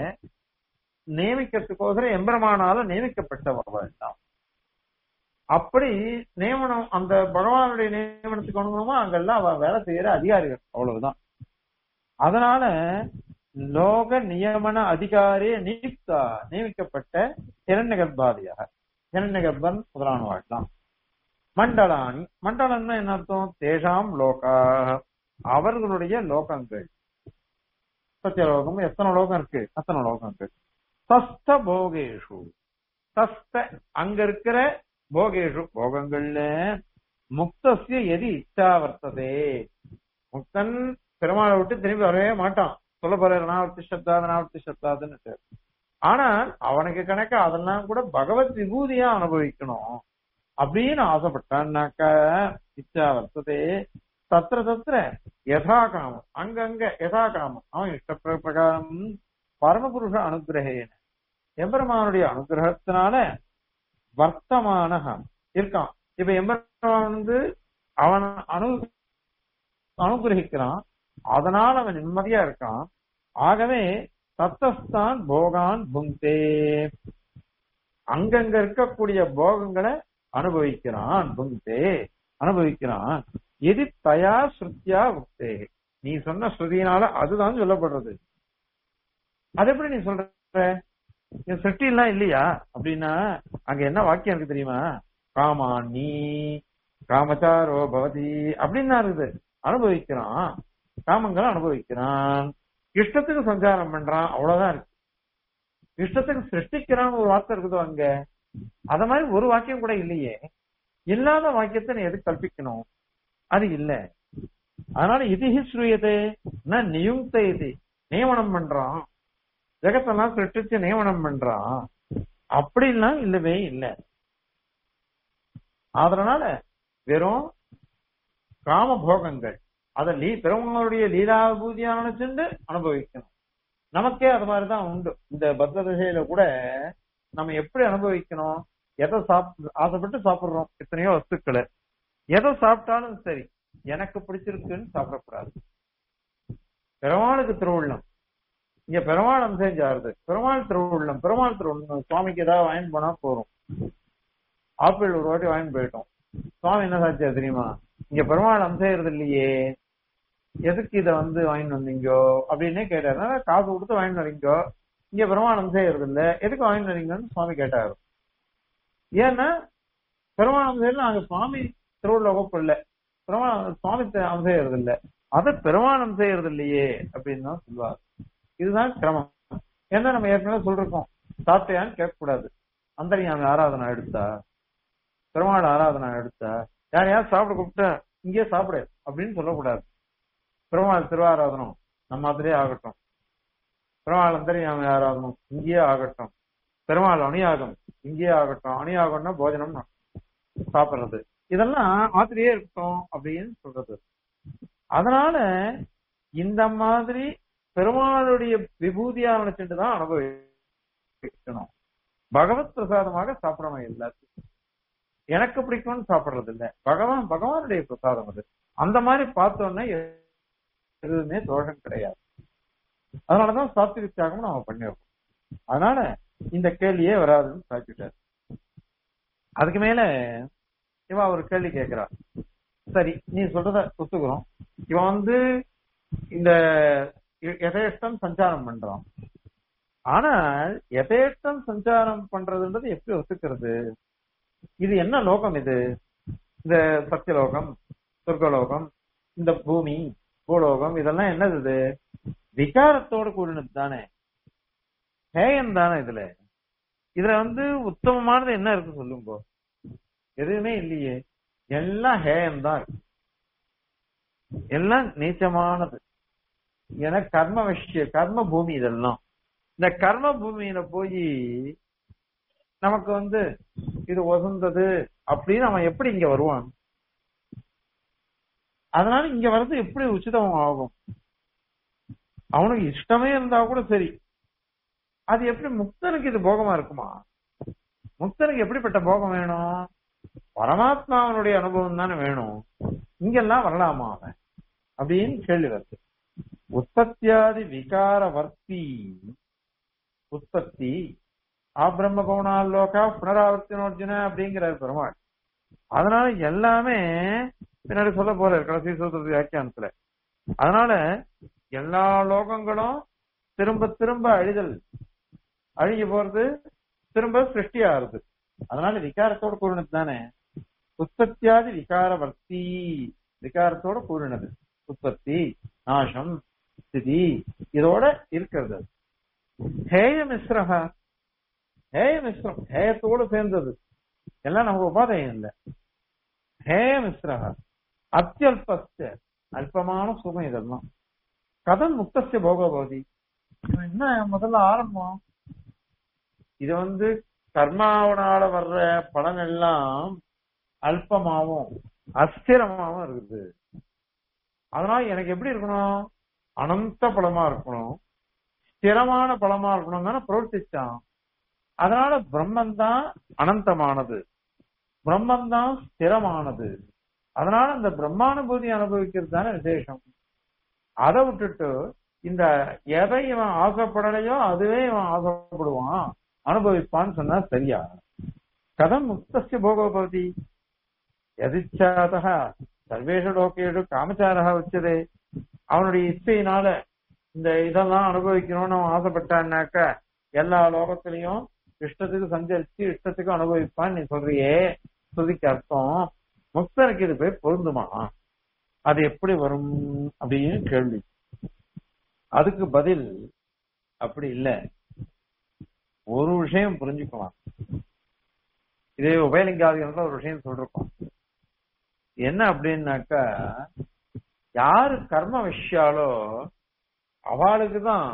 நியமிக்கிறதுக்கோசரம் எம்பெருமானால நியமிக்கப்பட்டவர்கள் தான் அப்படி நியமனம் அந்த பகவானுடைய நியமனத்துக்கு அனுகுணமா அங்கெல்லாம் அவ வேலை செய்யற அதிகாரிகள் அவ்வளவுதான் அதனால லோக நியமன அதிகாரி நியுக்தா நியமிக்கப்பட்ட இரண்ய கர்ப்பாதியாக இரண்ய கர்ப்பன் முதலானவாள் தான் மண்டலானி மண்டலம்னா என்ன அர்த்தம் தேஷாம் லோகா அவர்களுடைய லோகங்கள் சத்தியலோகம் எத்தனை லோகம் இருக்கு அத்தனை லோகம் இருக்கு சஸ்த போகேஷு சஸ்த அங்க இருக்கிற போகேஷு போகங்கள்ல முக்தசிய எது இச்சா வர்த்ததே முக்தன் பெருமாளை விட்டு திரும்பி வரவே மாட்டான் சொல்ல போற நாவர்த்தி சப்தாது நாவர்த்தி சப்தாதுன்னு ஆனா அவனுக்கு கணக்க அதெல்லாம் கூட பகவத் விபூதியா அனுபவிக்கணும் அப்படின்னு ஆசைப்பட்டான்னாக்க இச்சா வர்த்ததே தத்திர தத்திர யதா காமம் அங்கங்க யதா காமம் அவன் இஷ்ட பிரகாரம் பரமபுருஷ அனுகிரகேன எம்பெருமானுடைய அனுகிரகத்தினால வர்த்தமான இருக்கான் இப்ப எம்பெருமான் வந்து அவன் அனு அனுகிரகிக்கிறான் அதனால அவன் நிம்மதியா இருக்கான் ஆகவே தத்தஸ்தான் போகான் புங்கே அங்கங்க இருக்கக்கூடிய போகங்களை அனுபவிக்கிறான் புங்கே அனுபவிக்கிறான் எது தயா ஸ்ருத்தியா உக்தே நீ சொன்ன ஸ்ருதியினால அதுதான் சொல்லப்படுறது அது எப்படி நீ சொல்ற சிருஷ்டி எல்லாம் இல்லையா அப்படின்னா அங்க என்ன வாக்கியம் இருக்கு தெரியுமா காமாணி காமச்சாரோ பவதி அப்படின்னு இருக்குது அனுபவிக்கிறான் காமங்களை அனுபவிக்கிறான் இஷ்டத்துக்கு சஞ்சாரம் பண்றான் அவ்வளவுதான் இருக்கு இஷ்டத்துக்கு சிருஷ்டிக்கிறான் ஒரு வார்த்தை இருக்குதோ அங்க அத மாதிரி ஒரு வாக்கியம் கூட இல்லையே இல்லாத வாக்கியத்தை நீ எதுக்கு கல்பிக்கணும் அது இல்ல அதனால இது ஸ்ரூயதே நான் நியுக்த இது நியமனம் பண்றான் ஜெகத்தெல்லாம் சிருஷ்டிச்சு நியமனம் பண்றான் அப்படிலாம் இல்லவே இல்லை அதனால வெறும் காம போகங்கள் அதை லீ பெருமாளுடைய லீலாபூதியா நினைச்சுண்டு அனுபவிக்கணும் நமக்கே அது மாதிரிதான் உண்டு இந்த பத்த திசையில கூட நம்ம எப்படி அனுபவிக்கணும் எதை சாப் ஆசைப்பட்டு சாப்பிடுறோம் எத்தனையோ வஸ்துக்களை எதை சாப்பிட்டாலும் சரி எனக்கு பிடிச்சிருக்குன்னு சாப்பிடக்கூடாது பெருமாளுக்கு திருவுள்ளம் இங்க பெருமாள் அம்சம் சாருது பெருமாள் திருவுள்ளம் பெருமாள் திருவுள்ளம் சுவாமிக்கு ஏதாவது வாங்கிட்டு போனா போறோம் ஆப்பிள் ஒரு வாட்டி வாங்கிட்டு போயிட்டோம் சுவாமி என்ன சாச்சியா தெரியுமா இங்க பெருமாள் அம்சம் இல்லையே எதுக்கு இத வந்து வாங்கிட்டு வந்தீங்கோ அப்படின்னே கேட்டாரு காசு கொடுத்து வாங்கிட்டு வரீங்கோ இங்க பெருமாள் செய்யறது இல்ல எதுக்கு வாங்கிட்டு வரீங்கன்னு சுவாமி கேட்டாரு ஏன்னா பெருமாள் செய்யறது அங்க சுவாமி திருவுள்ள வகுப்பு இல்ல பெருமாள் சுவாமி செய்யறது இல்ல அதை பெருமானம் செய்யறது இல்லையே அப்படின்னு தான் சொல்லுவார் இதுதான் கிரமம் ஏன்னா நம்ம ஏற்கனவே சொல்றோம் சாப்பிட்டையான்னு கேட்கக்கூடாது அந்தரியாமி ஆராதனை எடுத்தா பெருமாள் ஆராதனை எடுத்தா யார் யார் சாப்பிட கூப்பிட்டா இங்கே சாப்பிடு அப்படின்னு சொல்லக்கூடாது பெருமாள் திருவாராதனம் நம்ம மாதிரியே ஆகட்டும் பெருமாள் அந்தரியாம யாராகணும் இங்கேயே ஆகட்டும் பெருமாள் அணியாகும் இங்கேயே ஆகட்டும் அணியாகம்னா போஜனம் சாப்பிடுறது இதெல்லாம் ஆத்திரியே இருக்கட்டும் அப்படின்னு சொல்றது அதனால இந்த மாதிரி பெருமாளுடைய விபூதியா நினைச்சுட்டு தான் அனுபவிக்கணும் பகவத் பிரசாதமாக சாப்பிடணும் எல்லாத்தையும் எனக்கு பிடிக்கும்னு சாப்பிடுறது இல்ல பகவான் பகவானுடைய பிரசாதம் அது அந்த மாதிரி பார்த்தோன்னே எதுவுமே தோஷம் கிடையாது அதனாலதான் சாத்விக தியாகம் நாம பண்ணிருக்கோம் அதனால இந்த கேள்வியே வராதுன்னு சாப்பிட்டார் அதுக்கு மேல இவன் ஒரு கேள்வி கேட்கிறா சரி நீ சொல்றத ஒத்துக்கிறோம் இவன் வந்து இந்த எதேஷ்டம் சஞ்சாரம் பண்றான் ஆனால் எதேஷ்டம் சஞ்சாரம் பண்றதுன்றது எப்படி ஒத்துக்கிறது இது என்ன லோகம் இது இந்த சத்தியலோகம் சொர்க்கலோகம் இந்த பூமி பூலோகம் இதெல்லாம் என்னது இது விகாரத்தோட கூடினது தானே ஹேயம் தானே இதுல இதுல வந்து உத்தமமானது என்ன இருக்கு சொல்லுங்க எதுவுமே இல்லையே எல்லாம் ஹேயம் தான் இருக்கு எல்லாம் நீச்சமானது ஏன்னா கர்ம விஷய கர்ம பூமி இதெல்லாம் இந்த கர்ம பூமியில போய் நமக்கு வந்து இது ஒசந்தது அப்படின்னு அவன் எப்படி இங்க வருவான் அதனால இங்க வர்றது எப்படி உச்சிதம் ஆகும் அவனுக்கு இஷ்டமே இருந்தா கூட சரி அது எப்படி முக்தனுக்கு இது போகமா இருக்குமா முக்தனுக்கு எப்படிப்பட்ட போகம் வேணும் பரமாத்மாவனுடைய அனுபவம் தானே வேணும் இங்கெல்லாம் வரலாமா அவன் அப்படின்னு கேள்வி வருது உற்பத்தியாதி விகார வர்த்தி உற்பத்தி ஆபிரம்ம கவுனாலோகா புனராவர்த்தினோர்ஜுன அப்படிங்கிறார் பெருமாள் அதனால எல்லாமே பின்னாடி சொல்ல போற கடைசி சூத்திர வியாக்கியானத்துல அதனால எல்லா லோகங்களும் திரும்ப திரும்ப அழிதல் அழுகி போறது திரும்ப சிருஷ்டி ஆறுது அதனால விகாரத்தோட கூறினது தானே உற்பத்தியாதி விகார வர்த்தி விகாரத்தோட கூறினது உற்பத்தி நாசம் ஸ்திதி இதோட இருக்கிறது ஹேய மிஸ்ரஹா ஹேய மிஸ்ரம் ஹேயத்தோடு சேர்ந்தது எல்லாம் நமக்கு உபாதையம் இல்லை ஹேய மிஸ்ரஹா அத்தியல்பஸ்த அல்பமான சுகம் இதெல்லாம் கதம் முக்தசிய போகபோதி என்ன முதல்ல ஆரம்பம் இது வந்து கர்மாவனால வர்ற பலன் எல்லாம் அல்பமாவும் அஸ்திரமாவும் இருக்குது அதனால எனக்கு எப்படி இருக்கணும் அனந்த பலமா இருக்கணும் ஸ்திரமான பலமா இருக்கணும் தானே பிரவர்த்திச்சான் அதனால பிரம்மன் தான் அனந்தமானது பிரம்மன் தான் ஸ்திரமானது அதனால இந்த பிரம்மானுபூதி அனுபவிக்கிறது தானே விசேஷம் அதை விட்டுட்டு இந்த எதை இவன் ஆசைப்படலையோ அதுவே இவன் ஆசைப்படுவான் அனுபவிப்பான்னு சொன்னா சரியா கதம் முக்தசிய போகோபவதி எதிச்சாதக சர்வேஷ லோகேடு காமச்சாரக வச்சதே அவனுடைய இச்சையினால இந்த இதெல்லாம் அனுபவிக்கணும்னு அவன் ஆசைப்பட்டான்னாக்க எல்லா லோகத்திலையும் இஷ்டத்துக்கு சஞ்சரிச்சு இஷ்டத்துக்கு அனுபவிப்பான்னு நீ சொல்றியே ஸ்ருதிக்கு அர்த்தம் முக்தனுக்கு இது போய் பொருந்துமா அது எப்படி வரும் அப்படின்னு கேள்வி அதுக்கு பதில் அப்படி இல்ல ஒரு விஷயம் புரிஞ்சுக்கலாம் இதே உபயலிங்காதிகள் ஒரு விஷயம் சொல்றோம் என்ன அப்படின்னாக்கா யாரு கர்ம விஷயாலோ அவளுக்கு தான்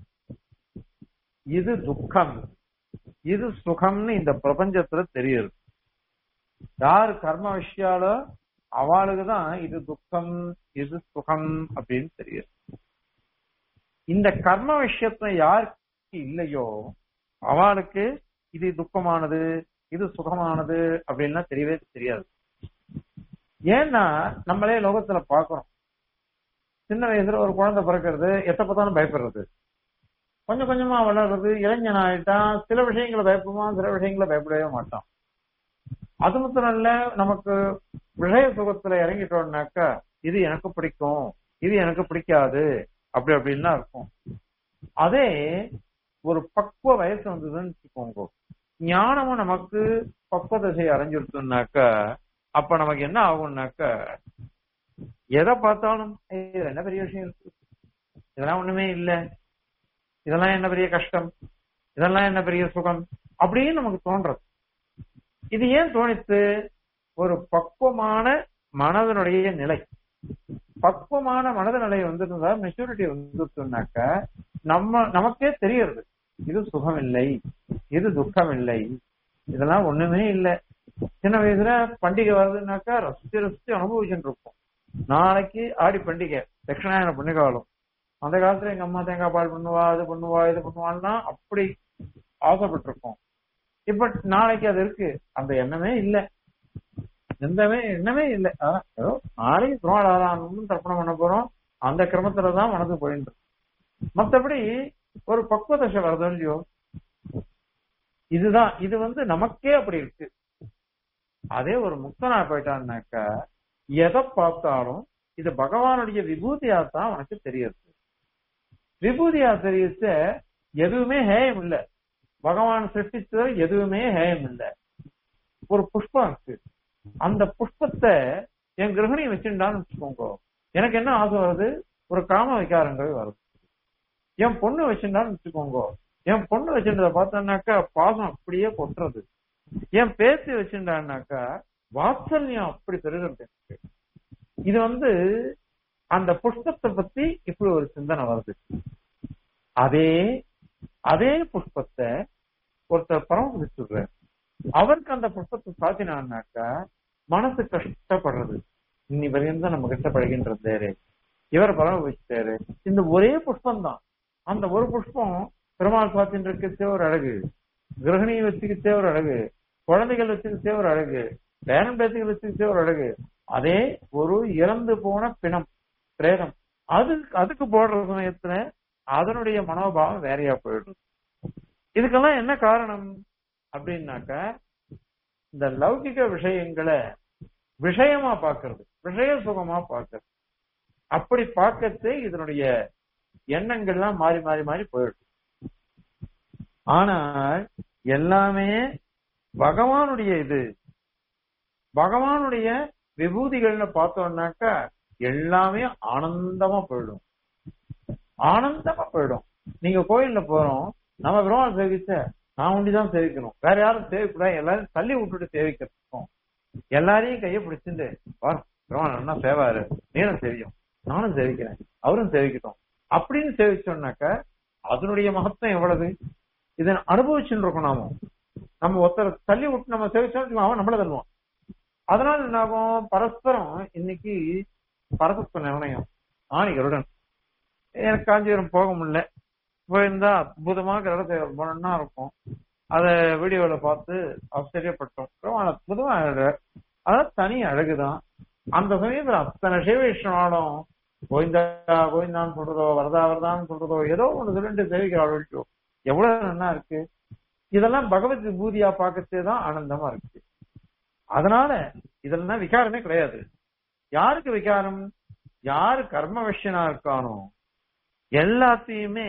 இது துக்கம் இது சுகம்னு இந்த பிரபஞ்சத்துல தெரியுது யாரு கர்ம விஷயாலோ அவளுக்கு தான் இது துக்கம் இது சுகம் அப்படின்னு தெரியுது இந்த கர்ம விஷயத்துல யாருக்கு இல்லையோ அவளுக்கு இது துக்கமானது இது சுகமானது அப்படின்லாம் தெரியவே தெரியாது ஏன்னா நம்மளே லோகத்துல பாக்குறோம் சின்ன வயசுல ஒரு குழந்தை பிறக்கிறது எத்த பார்த்தாலும் பயப்படுறது கொஞ்சம் கொஞ்சமா வளர்றது இளைஞன் ஆயிட்டான் சில விஷயங்களை பயப்படுவான் சில விஷயங்களை பயப்படவே மாட்டான் அது மாத்திரம் இல்ல நமக்கு விஷய சுகத்துல இறங்கிட்டோம்னாக்கா இது எனக்கு பிடிக்கும் இது எனக்கு பிடிக்காது அப்படி அப்படின்லாம் இருக்கும் அதே ஒரு பக்குவ வயசு வந்ததுன்னு வச்சுக்கோங்க ஞானமும் நமக்கு பக்குவ தசை அடைஞ்சிருத்தோம்னாக்கா அப்ப நமக்கு என்ன ஆகும்னாக்கா எதை பார்த்தாலும் இது என்ன பெரிய விஷயம் இருக்கு இதெல்லாம் ஒண்ணுமே இல்ல இதெல்லாம் என்ன பெரிய கஷ்டம் இதெல்லாம் என்ன பெரிய சுகம் அப்படின்னு நமக்கு தோன்றது இது ஏன் தோணித்து ஒரு பக்குவமான மனதனுடைய நிலை பக்குவமான மனதநிலை வந்துருந்தா மெச்சூரிட்டி வந்துருச்சுனாக்க நம்ம நமக்கே தெரியறது இது சுகம் இல்லை இது துக்கம் இல்லை இதெல்லாம் ஒண்ணுமே இல்லை சின்ன வயசுல பண்டிகை வருதுன்னாக்கா ரசிச்சு ரசிச்சு அனுபவிச்சுட்டு இருப்போம் நாளைக்கு ஆடி பண்டிகை தட்சிணாயன பண்டிகை காலம் அந்த காலத்துல எங்க அம்மா தேங்காய் பால் பண்ணுவா இது பண்ணுவா இது பண்ணுவான்னா அப்படி ஆசைப்பட்டிருக்கோம் இப்ப நாளைக்கு அது இருக்கு அந்த எண்ணமே இல்ல எந்தமே எண்ணமே இல்லை அதான் ஏதோ நாளைக்கு திருவாளரானும் தர்ப்பணம் பண்ண போறோம் அந்த கிரமத்துலதான் மனது போயிட்டு இருக்கு. மத்தபடி ஒரு பக்குவ தசை வருதோ இல்லையோ இதுதான் இது வந்து நமக்கே அப்படி இருக்கு அதே ஒரு முக்தனா போயிட்டான்னாக்கா எதை பார்த்தாலும் இது பகவானுடைய விபூதியா தான் உனக்கு தெரியுது விபூதியா தெரியச்ச எதுவுமே ஹேயம் இல்ல பகவான் சிருஷ்டிச்சது எதுவுமே ஹேயம் இல்ல ஒரு புஷ்பம் இருக்கு அந்த புஷ்பத்தை என் கிரகணி வச்சுட்டான்னு வச்சுக்கோங்க எனக்கு என்ன ஆசை வருது ஒரு காம விகாரங்கள் வருது என் பொண்ணு வச்சுட்டான்னு வச்சுக்கோங்க என் பொண்ணு வச்சுட்டத பார்த்தோன்னாக்கா பாசம் அப்படியே கொட்டுறது என் பேத்தி வச்சுட்டான்னாக்கா வாத்சல்யம் அப்படி பெருகிறது எனக்கு இது வந்து அந்த புஷ்பத்தை பத்தி இப்படி ஒரு சிந்தனை வருது அதே அதே புஷ்பத்தை ஒருத்தர் பரமபிடிச்சுடுறார் அவருக்கு அந்த புஷ்பத்தை சாத்தினான்னாக்கா மனசு கஷ்டப்படுறது இன்னி வரையும் தான் நம்ம கிட்ட பழகின்றது இவர் பரமபிடிச்சிட்டாரு இந்த ஒரே புஷ்பம் தான் அந்த ஒரு புஷ்பம் பெருமாள் சாத்தின் இருக்கச்சே ஒரு அழகு கிரகணியை வச்சுக்கிச்சே ஒரு அழகு குழந்தைகள் வச்சுக்கிச்சே ஒரு அழகு பேரன் பேத்திகள் வச்சுக்கிச்சே ஒரு அழகு அதே ஒரு இறந்து போன பிணம் பிரேதம் அது அதுக்கு போடுற சமயத்துல அதனுடைய மனோபாவம் வேறையா போயிடுது இதுக்கெல்லாம் என்ன காரணம் அப்படின்னாக்க இந்த லௌகிக விஷயங்களை விஷயமா பார்க்கிறது விஷய சுகமா பார்க்கிறது அப்படி பார்க்கறதே இதனுடைய எண்ணங்கள்லாம் மாறி மாறி மாறி போயிடுது ஆனால் எல்லாமே பகவானுடைய இது பகவானுடைய விபூதிகள்னு பார்த்தோம்னாக்கா எல்லாமே ஆனந்தமா போயிடும் ஆனந்தமா போயிடும் நீங்க கோயில்ல போறோம் நம்ம பெருமாள் சேவிச்ச நான் ஒண்டிதான் சேவிக்கணும் வேற யாரும் சேவிக்கூடாது எல்லாரும் தள்ளி விட்டுட்டு சேவிக்கிறோம் எல்லாரையும் கையை பிடிச்சிட்டு வா பெருமாள் என்ன சேவாரு நீனும் சேவியும் நானும் சேவிக்கிறேன் அவரும் சேவிக்கட்டும் அப்படின்னு சேவிச்சோம்னாக்க அதனுடைய மகத்துவம் எவ்வளவு இதை அனுபவிச்சுட்டு இருக்கோம் நாம நம்ம ஒருத்தர் தள்ளி விட்டு நம்ம சேவிச்சோம் அவன் நம்மள தள்ளுவான் அதனால என்ன ஆகும் பரஸ்பரம் இன்னைக்கு பரஸ்பர நிர்ணயம் ஆணி கருடன் எனக்கு காஞ்சிபுரம் போக முடியல போயிருந்தா அற்புதமா கிரகத்தை போனோம்னா இருக்கும் அத வீடியோல பார்த்து ஆச்சரியப்பட்டோம் பெருமாள் அற்புதமா அழகு அதான் தனி அழகுதான் அந்த சமயத்துல அத்தனை சிவவிஷ்ணவாலும் கோவிந்தா கோவிந்தான்னு சொல்றதோ வரதா வரதான்னு சொல்றதோ ஏதோ ஒண்ணு சொல்லிட்டு சேவிக்கிறாள் எவ்வளவு நல்லா இருக்கு இதெல்லாம் பகவத் விபூதியா பார்க்கறதே தான் ஆனந்தமா இருக்கு அதனால இதெல்லாம் விகாரமே கிடையாது யாருக்கு விகாரம் யாரு கர்ம விஷயனா இருக்கானோ எல்லாத்தையுமே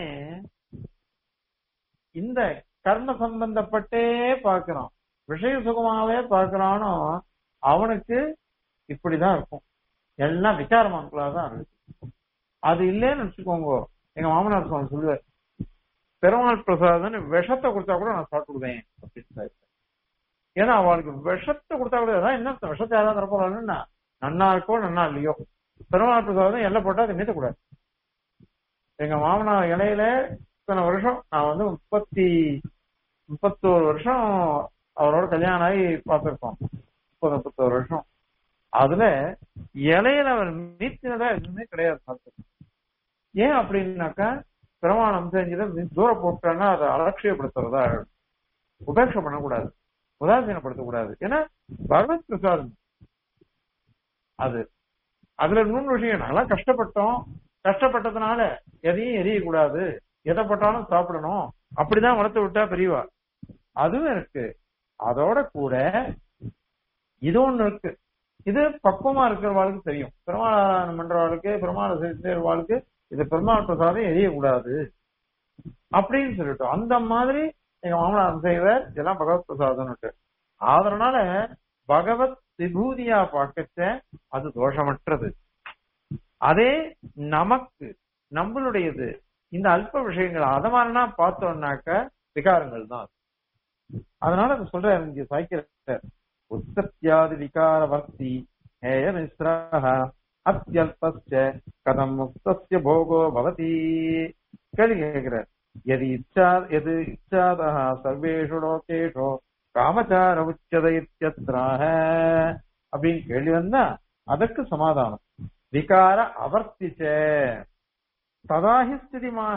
இந்த கர்ம சம்பந்தப்பட்டே பார்க்கிறான் விஷய சுகமாவே பார்க்கிறானோ அவனுக்கு இப்படிதான் இருக்கும் எல்லாம் விசாரமான்களா தான் இருக்கு அது இல்லைன்னு வச்சுக்கோங்க எங்க மாமனார் சுவாமி சொல்லுவார் பெருமாள் பிரசாதம் விஷத்தை கொடுத்தா கூட நான் சாப்பிடுவேன் அப்படின்னு ஏன்னா அவளுக்கு விஷத்தை கொடுத்தா கூட அதான் என்ன விஷத்தை யாராவது தரப்போறாங்கன்னா நன்னா இருக்கோ நன்னா இல்லையோ பெருமாள் பிரசாதம் எல்லாம் போட்டா அதை மீத்தக்கூடாது எங்க மாமனார் இலையில இத்தனை வருஷம் நான் வந்து முப்பத்தி முப்பத்தோரு வருஷம் அவரோட கல்யாணம் ஆகி பார்த்திருக்கோம் முப்பது முப்பத்தோரு வருஷம் அதுல இலையில அவர் மீத்தினதா எதுவுமே கிடையாது பார்த்து ஏன் அப்படின்னாக்கா பிரமாணம் செஞ்சதை தூர போட்டான்னா அதை அலட்சியப்படுத்துறதா உபேட்சை பண்ணக்கூடாது உதாசீனப்படுத்தக்கூடாது ஏன்னா பகவத் பிரசாதம் அது அதுல இன்னொன்று விஷயம் நல்லா கஷ்டப்பட்டோம் கஷ்டப்பட்டதுனால எதையும் எரியக்கூடாது எதை பட்டாலும் சாப்பிடணும் அப்படிதான் வளர்த்து விட்டா பெரியவா அதுவும் இருக்கு அதோட கூட இது ஒண்ணு இருக்கு இது பக்குவமா இருக்கிறவாளுக்கு தெரியும் பெருமாள் பண்றவாளுக்கு பெருமாள் செய்வாளுக்கு இது பெருமாள் பிரசாதம் எரியக்கூடாது அப்படின்னு சொல்லிட்டோம் அந்த மாதிரி எங்க மாமனார் செய்வர் இதெல்லாம் பகவத் பிரசாதம்னுட்டு அதனால பகவத் விபூதியா பார்க்கச்ச அது தோஷமற்றது அதே நமக்கு நம்மளுடையது இந்த அல்ப விஷயங்கள் அத மாதிரினா பார்த்தோம்னாக்க விகாரங்கள் தான் அதனால அது சொல்ற இங்க சாய்க்கிற உற்பத்தியாதி விகார வர்த்தி ஹேய மிஸ்ரஹ அத்தியல்பஸ்ய கதம் முக்தஸ்ய போகோ பவதி கேள்வி கேட்கிறார் எது இச்சா எது இச்சாதா சர்வேஷு லோகேஷோ காமச்சார உச்சத இத்தியத்ராக அப்படின்னு கேள்வி வந்தா அதற்கு சமாதானம் விகார அவர்த்திச்ச ததாஹி ஸ்திதிமாக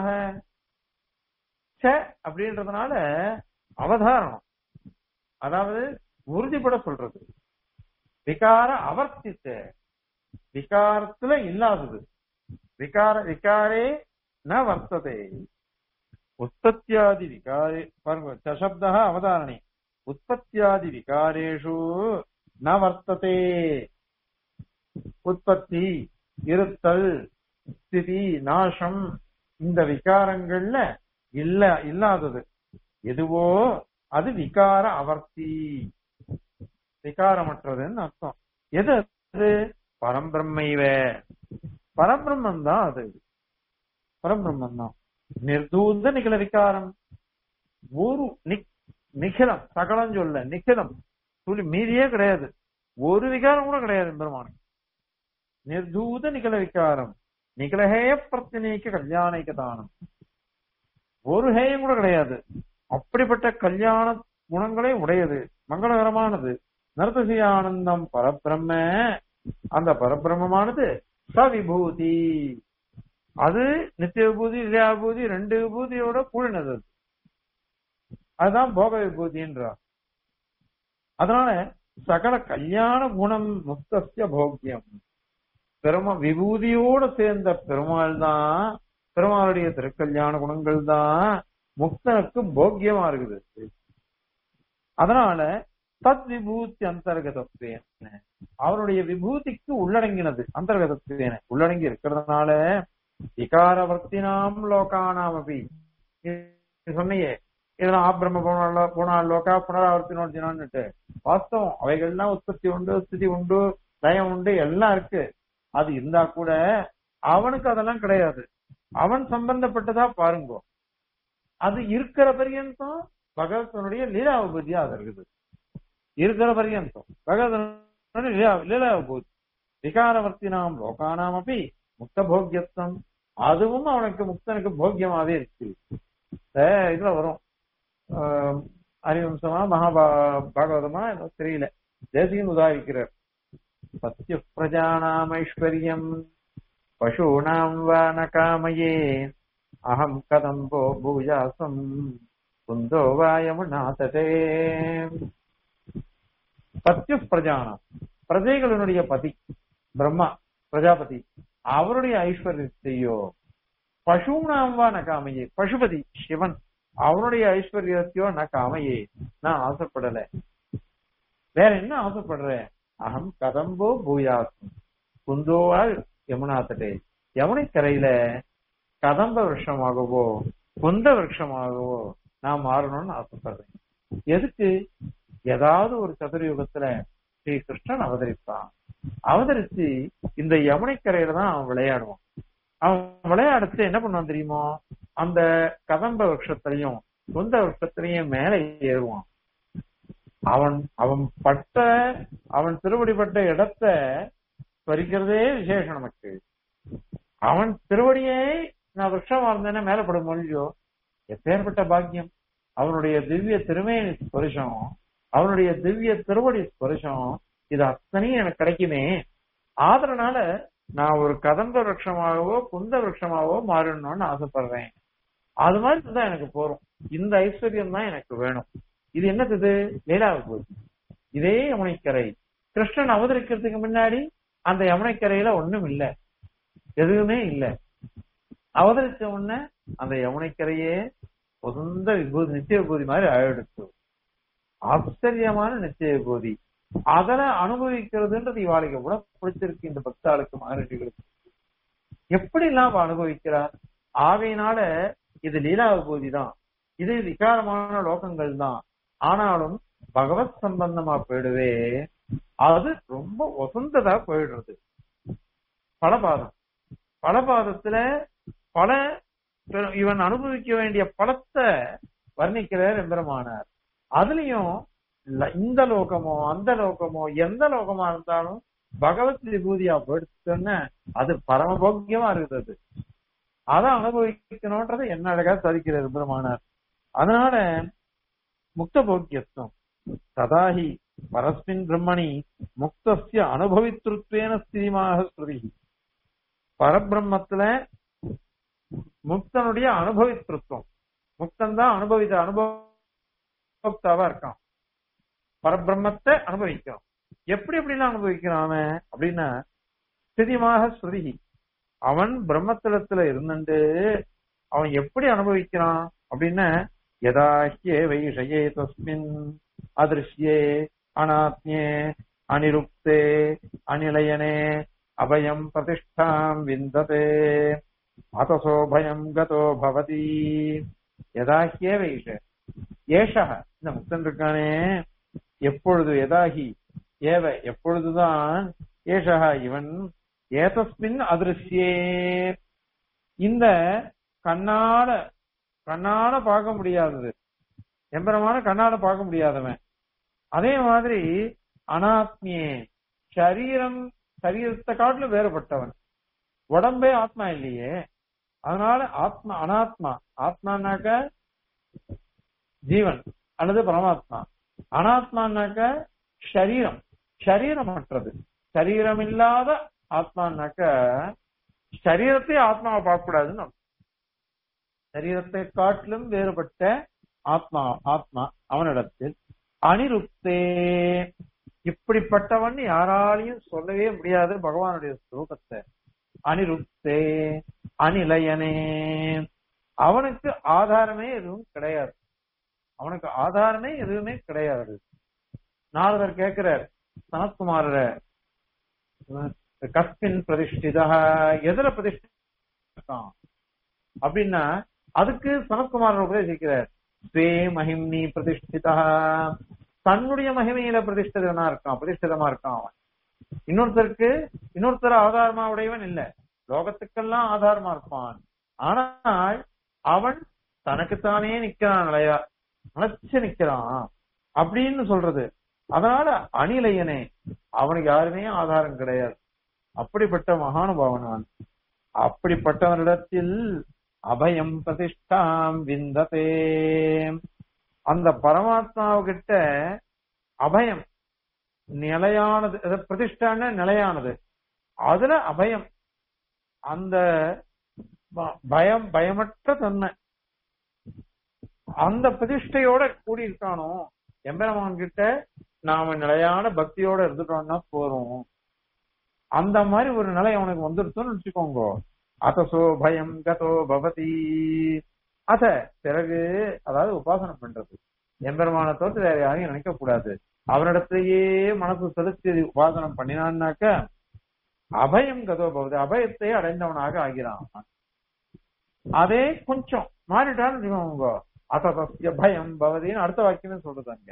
ச அப்படின்றதுனால அவதாரணம் அதாவது உறுதிப்பட சொல்றது விகார அவர்த்திச்ச விகாரத்துல இல்லாதது விகார விகாரே ந வர்த்ததே உற்பத்தியாதி விகாரே பாருங்க சசப்தா அவதாரணி உற்பத்தியாதி விகாரேஷு ந வர்த்ததே உற்பத்தி இருத்தல் ஸ்திதி நாசம் இந்த விகாரங்கள்ல இல்ல இல்லாதது எதுவோ அது விகார அவர்த்தி விகாரமற்றதுன்னு அர்த்தம் எது அது பரம்பிரம்மைவ பரபிரம்மம் தான் அது பரபிரம்மம் தான் நிர்தூந்த நிகழ விகாரம் ஒரு நி- நிகிலம் சகலம் சொல்ல நிகிலம் துளி மீதியே கிடையாது ஒரு விகாரம் கூட கிடையாது பெருமானுக்கு நிர்தூத நிகழ விகாரம் நிகழஹேய பிரத்தினேக்கு கல்யாணிக்க தானம் ஒரு ஹேயம் கூட கிடையாது அப்படிப்பட்ட கல்யாண குணங்களே உடையது மங்களகரமானது நர்த்தசி ஆனந்தம் பரபிரம்ம அந்த பரபிரம்மமானது சவிபூதி அது நித்திய விபூதி இல்லையா விபூதி ரெண்டு விபூதியோட கூடினது அது. அதுதான் போக விபூதின்றார் அதனால சகல கல்யாண குணம் முக்தஸ்ய போக்கியம் பெருமா விபூதியோட சேர்ந்த பெருமாள் தான் பெருமாளுடைய திருக்கல்யாண குணங்கள் தான் முக்தனுக்கு போக்கியமா இருக்குது அதனால தத் விபூதி அந்தர்கதத்துவேன அவருடைய விபூதிக்கு உள்ளடங்கினது அந்தர்கதத்துவேன உள்ளடங்கி இருக்கிறதுனால விகாரவர்த்தினாம் லோகானாம் அப்படி சொன்னியே இதெல்லாம் ஆபிரம போனா போனா லோகா புனராவர்த்தினோர்த்தினான்னுட்டு வாஸ்தவம் அவைகள்லாம் உற்பத்தி உண்டு ஸ்திதி உண்டு லயம் உண்டு எல்லாம் இருக்கு அது இருந்தா கூட அவனுக்கு அதெல்லாம் கிடையாது அவன் சம்பந்தப்பட்டதா பாருங்க அது இருக்கிற பரியந்தம் பகவத்தனுடைய லீலா உபதியா அது இருக்குது இருக்கிற பரியந்தம் பகவதனுடைய லீலா லீலா உபதி விகாரவர்த்தினாம் லோகானாம் அப்படி முக்த போக்கியத்துவம் அதுவும் அவனுக்கு முக்தனுக்கு போக்கியமாவே இருக்கு அஹ் இதுல வரும் ஆஹ் ஹரிவம்சமா மகாபா பாகவதமா என்னவோ தெரியல தேசிகன் உதாரிக்கிறார் சத்திய பிரஜானாம் ஐஸ்வர்யம் பசூனாம் வா ந காமயே அகம் கதம்போ பூஜாசம் குந்தோ வாயமுநாததே சத்திய பிரஜானாம் பிரஜைகளினுடைய பதி பிரம்மா பிரஜாபதி அவருடைய ஐஸ்வர்யத்தையோ பசுனாம் வா ந காமையே பசுபதி சிவன் அவருடைய ஐஸ்வர்யத்தையோ ந காமையே நான் ஆசைப்படல வேற என்ன ஆசைப்படுறேன் அகம் கதம்போ பூயாசம் குந்தோவால் யமுனா தட்டே யமுனை கரையில கதம்ப விருஷமாகவோ குந்த விருஷமாகவோ நான் மாறணும்னு ஆசைப்படுறேன் எதுக்கு ஏதாவது ஒரு சதுரயுகத்துல ஸ்ரீ கிருஷ்ணன் அவதரிப்பான் அவதரிச்சு இந்த யமுனை கரையில தான் அவன் விளையாடுவான் அவன் விளையாடுச்சு என்ன பண்ணுவான் தெரியுமோ அந்த கதம்ப விருஷத்திலையும் குந்த விருஷத்திலையும் மேல ஏறுவான் அவன் அவன் பட்ட அவன் திருவடிப்பட்ட இடத்த பறிக்கிறதே விசேஷம் நமக்கு அவன் திருவடியை நான் விருஷமா இருந்தேன்னா மேல படும் மொழியோ எப்பேற்பட்ட பாக்கியம் அவனுடைய திவ்ய திருமேனி ஸ்பரிசம் அவனுடைய திவ்ய திருவடி ஸ்பரிசம் இது அத்தனையும் எனக்கு கிடைக்குமே ஆதரனால நான் ஒரு கதம்ப விரட்சமாகவோ குந்த விரட்சமாகவோ மாறணும்னு ஆசைப்படுறேன் அது மாதிரி தான் எனக்கு போறோம் இந்த ஐஸ்வர்யம் தான் எனக்கு வேணும் இது என்னது இது லீலாவு போகுது இதே யமுனைக்கரை கிருஷ்ணன் அவதரிக்கிறதுக்கு முன்னாடி அந்த யமுனைக்கரையில ஒண்ணும் இல்ல எதுவுமே இல்ல அவதரிச்ச உடனே அந்த யமுனைக்கரையே சொந்த விபூதி நித்திய விபூதி மாதிரி ஆயிடுச்சு ஆச்சரியமான நித்திய விபூதி அதனை அனுபவிக்கிறதுன்றது இவாளுக்கு கூட பிடிச்சிருக்கு இந்த பக்தாளுக்கு மகரிஷிகளுக்கு எப்படி எல்லாம் அவ அனுபவிக்கிறார் ஆகையினால இது லீலா விபூதி தான் இது விகாரமான லோகங்கள் தான் ஆனாலும் பகவத் சம்பந்தமா போயிடுவே அது ரொம்ப ஒசந்ததா போயிடுறது பலபாதம் பலபாதத்துல பல இவன் அனுபவிக்க வேண்டிய பலத்தை வர்ணிக்கிறார் எம்பெருமானார் அதுலயும் ல- இந்த லோகமோ அந்த லோகமோ எந்த லோகமா இருந்தாலும் பகவத் விபூதியா போயிடுச்சுன்னா அது பரமபோக்கியமா இருக்குது அது அதை அனுபவிக்கணும்ன்றது என்ன அழகா சாதிக்கிறார் பெருமானார் அதனால முக்த போக்கியத்துவம் ததாஹி பரஸ்மின் பிரம்மணி முக்தஸ்ய அனுபவித்திருத்வேன ஸ்திரிமாக ஸ்ருதி பரபிரம்மத்துல முக்தனுடைய அனுபவித்திருத்தம் முக்தன் தான் அனுபவித்த அனுபவத்தாவா இருக்கான் பரபிரம்மத்தை அனுபவிக்கிறான் எப்படி எப்படிலாம் அனுபவிக்கிறான் அவன் அப்படின்னா ஸ்திதிமாக ஸ்ருதி அவன் பிரம்மத்தலத்துல இருந்துட்டு அவன் எப்படி அனுபவிக்கிறான் அப்படின்னா யதாஹ்யே வைஷயே தஸ்மின் அதிருஷ்யே அனாத்யே அனிருக்தே அனிலயனே அபயம் பிரதிஷ்டாம் விந்ததே அத்தசோ பயம் கதோ பவதி யதாஹ்யே வைஷ ஏஷா இந்த முக்தன் இருக்கானே எப்பொழுது எதாகி ஏவ எப்பொழுதுதான் ஏஷா இவன் ஏதஸ்மின் அதிருஷ்யே இந்த கண்ணால கண்ணால பார்க்க முடியாதது எம்பரமான கண்ணால பார்க்க முடியாதவன் அதே மாதிரி அனாத்மியே சரீரம் சரீரத்தை காட்டிலும் வேறுபட்டவன் உடம்பே ஆத்மா இல்லையே அதனால ஆத்மா அனாத்மா ஆத்மானாக்க ஜீவன் அல்லது பரமாத்மா அனாத்மானாக்க ஷரீரம் ஷரீரமற்றது சரீரம் இல்லாத ஆத்மானாக்க சரீரத்தை ஆத்மாவை பார்க்க கூடாதுன்னு அர்த்தம். சரீரத்தை காட்டிலும் வேறுபட்ட ஆத்மா ஆத்மா அவனிடத்தில் அனிருப்தே இப்படிப்பட்டவன் யாராலையும் சொல்லவே முடியாது பகவானுடைய ஸ்வரூபத்தை அனிருப்தே அனிலயனே அவனுக்கு ஆதாரமே எதுவும் கிடையாது அவனுக்கு ஆதாரமே எதுவுமே கிடையாது நாரதர் கேட்கிறார் சனத்குமாரர கஸ்மின் பிரதிஷ்டிதா எதுல பிரதிஷ்டான் அப்படின்னா அதுக்கு சனத்குமாரர் உபதேசிக்கிறார் ஸ்வே மகிம்னி பிரதிஷ்டிதா தன்னுடைய மகிமையில பிரதிஷ்டிதனா இருக்கான் பிரதிஷ்டிதமா இருக்கான் அவன் இன்னொருத்தருக்கு இன்னொருத்தர் ஆதாரமா உடையவன் இல்ல லோகத்துக்கெல்லாம் ஆதாரமா இருப்பான் ஆனால் அவன் தனக்குத்தானே நிக்கிறான் நிலையா நினைச்சு நிக்கிறான் அப்படின்னு சொல்றது அதனால அணிலையனே அவனுக்கு யாருமே ஆதாரம் கிடையாது அப்படிப்பட்ட மகானுபாவன் அவன் அப்படிப்பட்டவனிடத்தில் அபயம் பிரதிஷ்டாம் விந்ததே அந்த பரமாத்மாவுகிட்ட அபயம் நிலையானது அது பிரதிஷ்டான நிலையானது அதுல அபயம் அந்த ப- பயம் பயமற்ற தன்மை அந்த பிரதிஷ்டையோட கூடி இருக்கானோ எம்பெருமான் கிட்ட நாம நிலையான பக்தியோட இருந்துட்டோம்னா போறோம் அந்த மாதிரி ஒரு நிலை அவனுக்கு வந்துருச்சுன்னு வச்சுக்கோங்க அத்தசோ பயம் கதோ பவதி அத பிறகு அதாவது உபாசனை பண்றது எம்பெருமான தோற்று வேற யாரையும் நினைக்க கூடாது அவனிடத்திலேயே மனசு செலுத்தி உபாசனம் பண்ணினான்னாக்க அபயம் கதோ பவதி அபயத்தை அடைந்தவனாக ஆகிறான் அவன். அதே கொஞ்சம் மாறிட்டான்னு வச்சுக்கோங்க அத்ததஸ்ய பயம் பவதின்னு அடுத்த வாக்கியமே சொல்றது அங்க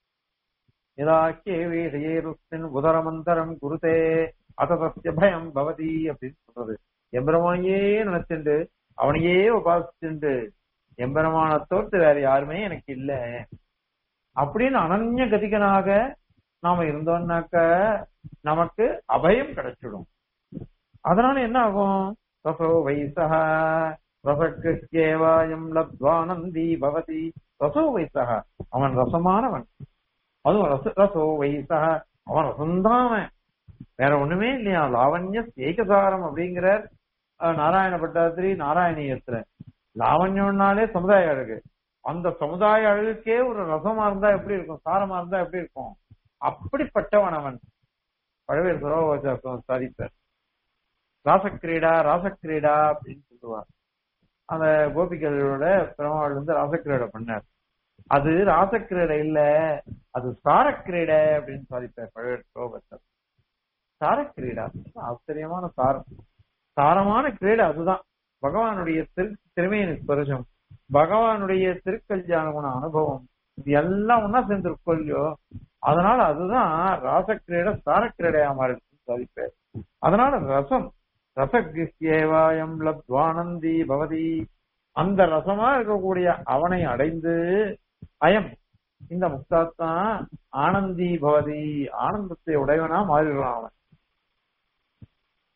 இதாக்கியே ருஸ்தின் உதரமந்தரம் குருதே அத்ததஸ்ய பயம் பவதி அப்படின்னு சொல்றது எம்பெருமானையே நினைச்சுண்டு அவனையே உபாசிச்சுண்டு எம்பெருமான தோர்த்து வேற யாருமே எனக்கு இல்ல அப்படின்னு அனன்ய கதிகனாக நாம இருந்தோம்னாக்க நமக்கு அபயம் கிடைச்சிடும் அதனால என்ன ஆகும் ரசோ வைசக ரசக்கேவாயம் லத்வானந்தி பவதி ரசோ வைசக அவன் ரசமானவன் அதுவும் ரச ரசோ வைசக அவன் ரசம்தான் அவன் வேற ஒண்ணுமே இல்லையா லாவண்ய ஏகசாரம் அப்படிங்கிற அஹ், நாராயண பட்டாத்திரி நாராயணியத்துல லாவண்யம்னாலே சமுதாய அழகு அந்த சமுதாய அழகுக்கே ஒரு ரசமா இருந்தா எப்படி இருக்கும் சாரமா இருந்தா எப்படி இருக்கும் அப்படிப்பட்டவன் அவன் பழவேர் சுரோவாச்சாரம் சாதிப்பார் ராசக்கிரீடா ராசக்கிரீடா அப்படின்னு சொல்லுவார் அந்த கோபிகளோட பெருமாள் வந்து ராசக்கிரீடை பண்ணார் அது ராசக்கிரீடை இல்ல அது சாரக்கிரீடை அப்படின்னு சாதிப்பார் பழவேர் சுரோபத்தர் சாரக்கிரீடா ஆச்சரியமான சாரம் சாரமான கிரீடை அதுதான் பகவானுடைய திரு திருமையின் ஸ்பர்சம் பகவானுடைய திருக்கல்யாண குண அனுபவம் இது எல்லாம் ஒன்னா சேர்ந்திருக்கோ இல்லையோ அதனால அதுதான் ராசக்கிரீடை சாரக்கிரீடையா மாறிடுச்சு சாதிப்பார் அதனால ரசம் ரசகிருஷ்யேவாயம் லப்துவானந்தி பவதி அந்த ரசமா இருக்கக்கூடிய அவனை அடைந்து அயம் இந்த முக்தாத்தான் ஆனந்தி பவதி ஆனந்தத்தை உடையவனா மாறிடுறான் அவன்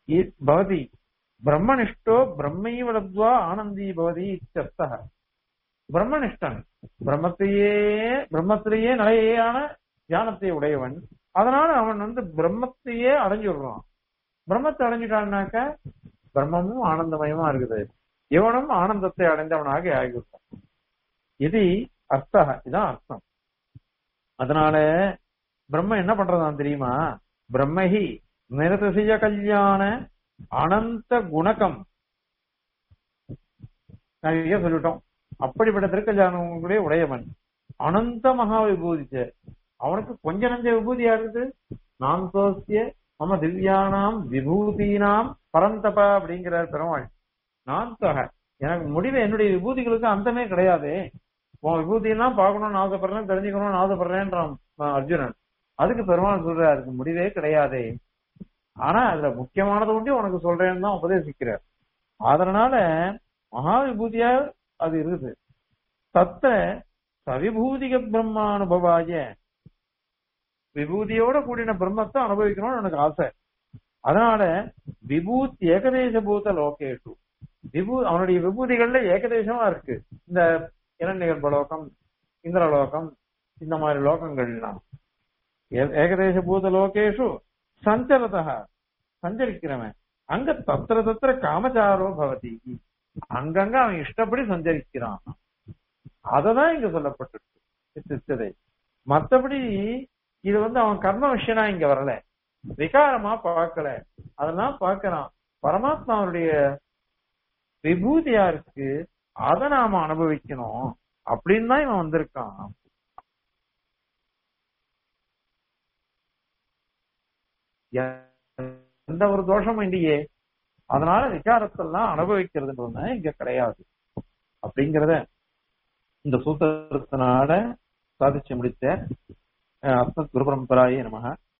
இ- பவதி பிரம்மனிஷ்டோ பிரம்மைவ லப்த்வா ஆனந்தி பவதி இत्यर्थः பிரம்மனிஷ்டன் பிரம்மத்தையே பிரம்மத்திலேயே நிலையான ஞானத்தை உடையவன் அதனால அவன் வந்து பிரம்மத்தையே அடைஞ்சுடுறான் பிரம்மத்தை அடைஞ்சிட்டான்னாக்க பிரம்மமும் ஆனந்தமயமா இருக்குது இவனும் ஆனந்தத்தை அடைந்தவனாக ஆகிவிட்டான் இது அர்த்தம் இதான் அர்த்தம் அதனால பிரம்ம என்ன பண்றதான் தெரியுமா பிரம்மஹி நிரதிசய கல்யாண அனந்த குணகம் நிறைய சொல்லிட்டோம் அப்படிப்பட்ட திருக்கல்யாணங்களுடைய உடையவன் அனந்த மகா விபூதிச்ச அவனுக்கு கொஞ்ச நஞ்ச விபூதியா இருக்குது நாம் தோசிய மம திவ்யானாம் விபூதினாம் பரந்தப அப்படிங்கிறார் பெருமாள் நான் தொகை எனக்கு முடிவு என்னுடைய விபூதிகளுக்கு அந்தமே கிடையாது உன் விபூதியெல்லாம் பார்க்கணும்னு ஆசைப்படுறேன் தெரிஞ்சுக்கணும்னு ஆசைப்படுறேன்றான் அஹ், அர்ஜுனன் அதுக்கு பெருமாள் சொல்றாரு அதுக்கு முடிவே கிடையாது ஆனா அதுல முக்கியமானது ஒன்றி உனக்கு சொல்றேன்னு தான் உபதேசிக்கிறார் அதனால மகா விபூதியா அது இருக்குது தத்த சவிபூதிக பிரம்மானுபவாய விபூதியோட கூடின பிரம்மத்தை அனுபவிக்கணும்னு எனக்கு ஆசை அதனால விபூத் ஏகதேச பூத லோகேஷு விபூ அவனுடைய விபூதிகள்ல ஏகதேசமா இருக்கு இந்த இரண்யகர்ப லோகம் இந்திரலோகம் இந்த மாதிரி லோகங்கள்லாம் ஏ- ஏகதேச பூத லோகேஷு சஞ்சலதா சஞ்சரிக்கிறவன் அங்க தத்திர தத்திர காமச்சாரோ பவதி அங்கங்க அவன் இஷ்டப்படி சஞ்சரிக்கிறான் அததான் இங்க சொல்லப்பட்டிருக்கு சித்ததை மத்தபடி இது வந்து அவன் கர்ம விஷயனா இங்க வரல விகாரமா பார்க்கல அதெல்லாம் பார்க்கறான் பரமாத்மாவுடைய விபூதியா இருக்கு அதை நாம அனுபவிக்கணும் அப்படின்னு தான் இவன் வந்திருக்கான் எந்த ஒரு தோஷமும் இல்லையே அதனால விகாரத்தெல்லாம் அனுபவிக்கிறதுன்றது இங்க கிடையாது அப்படிங்கறத இந்த சூத்திரத்தினால சாதிச்சு முடித்த அஹ் அஸ்மத் குரு பரம்பராயே நமக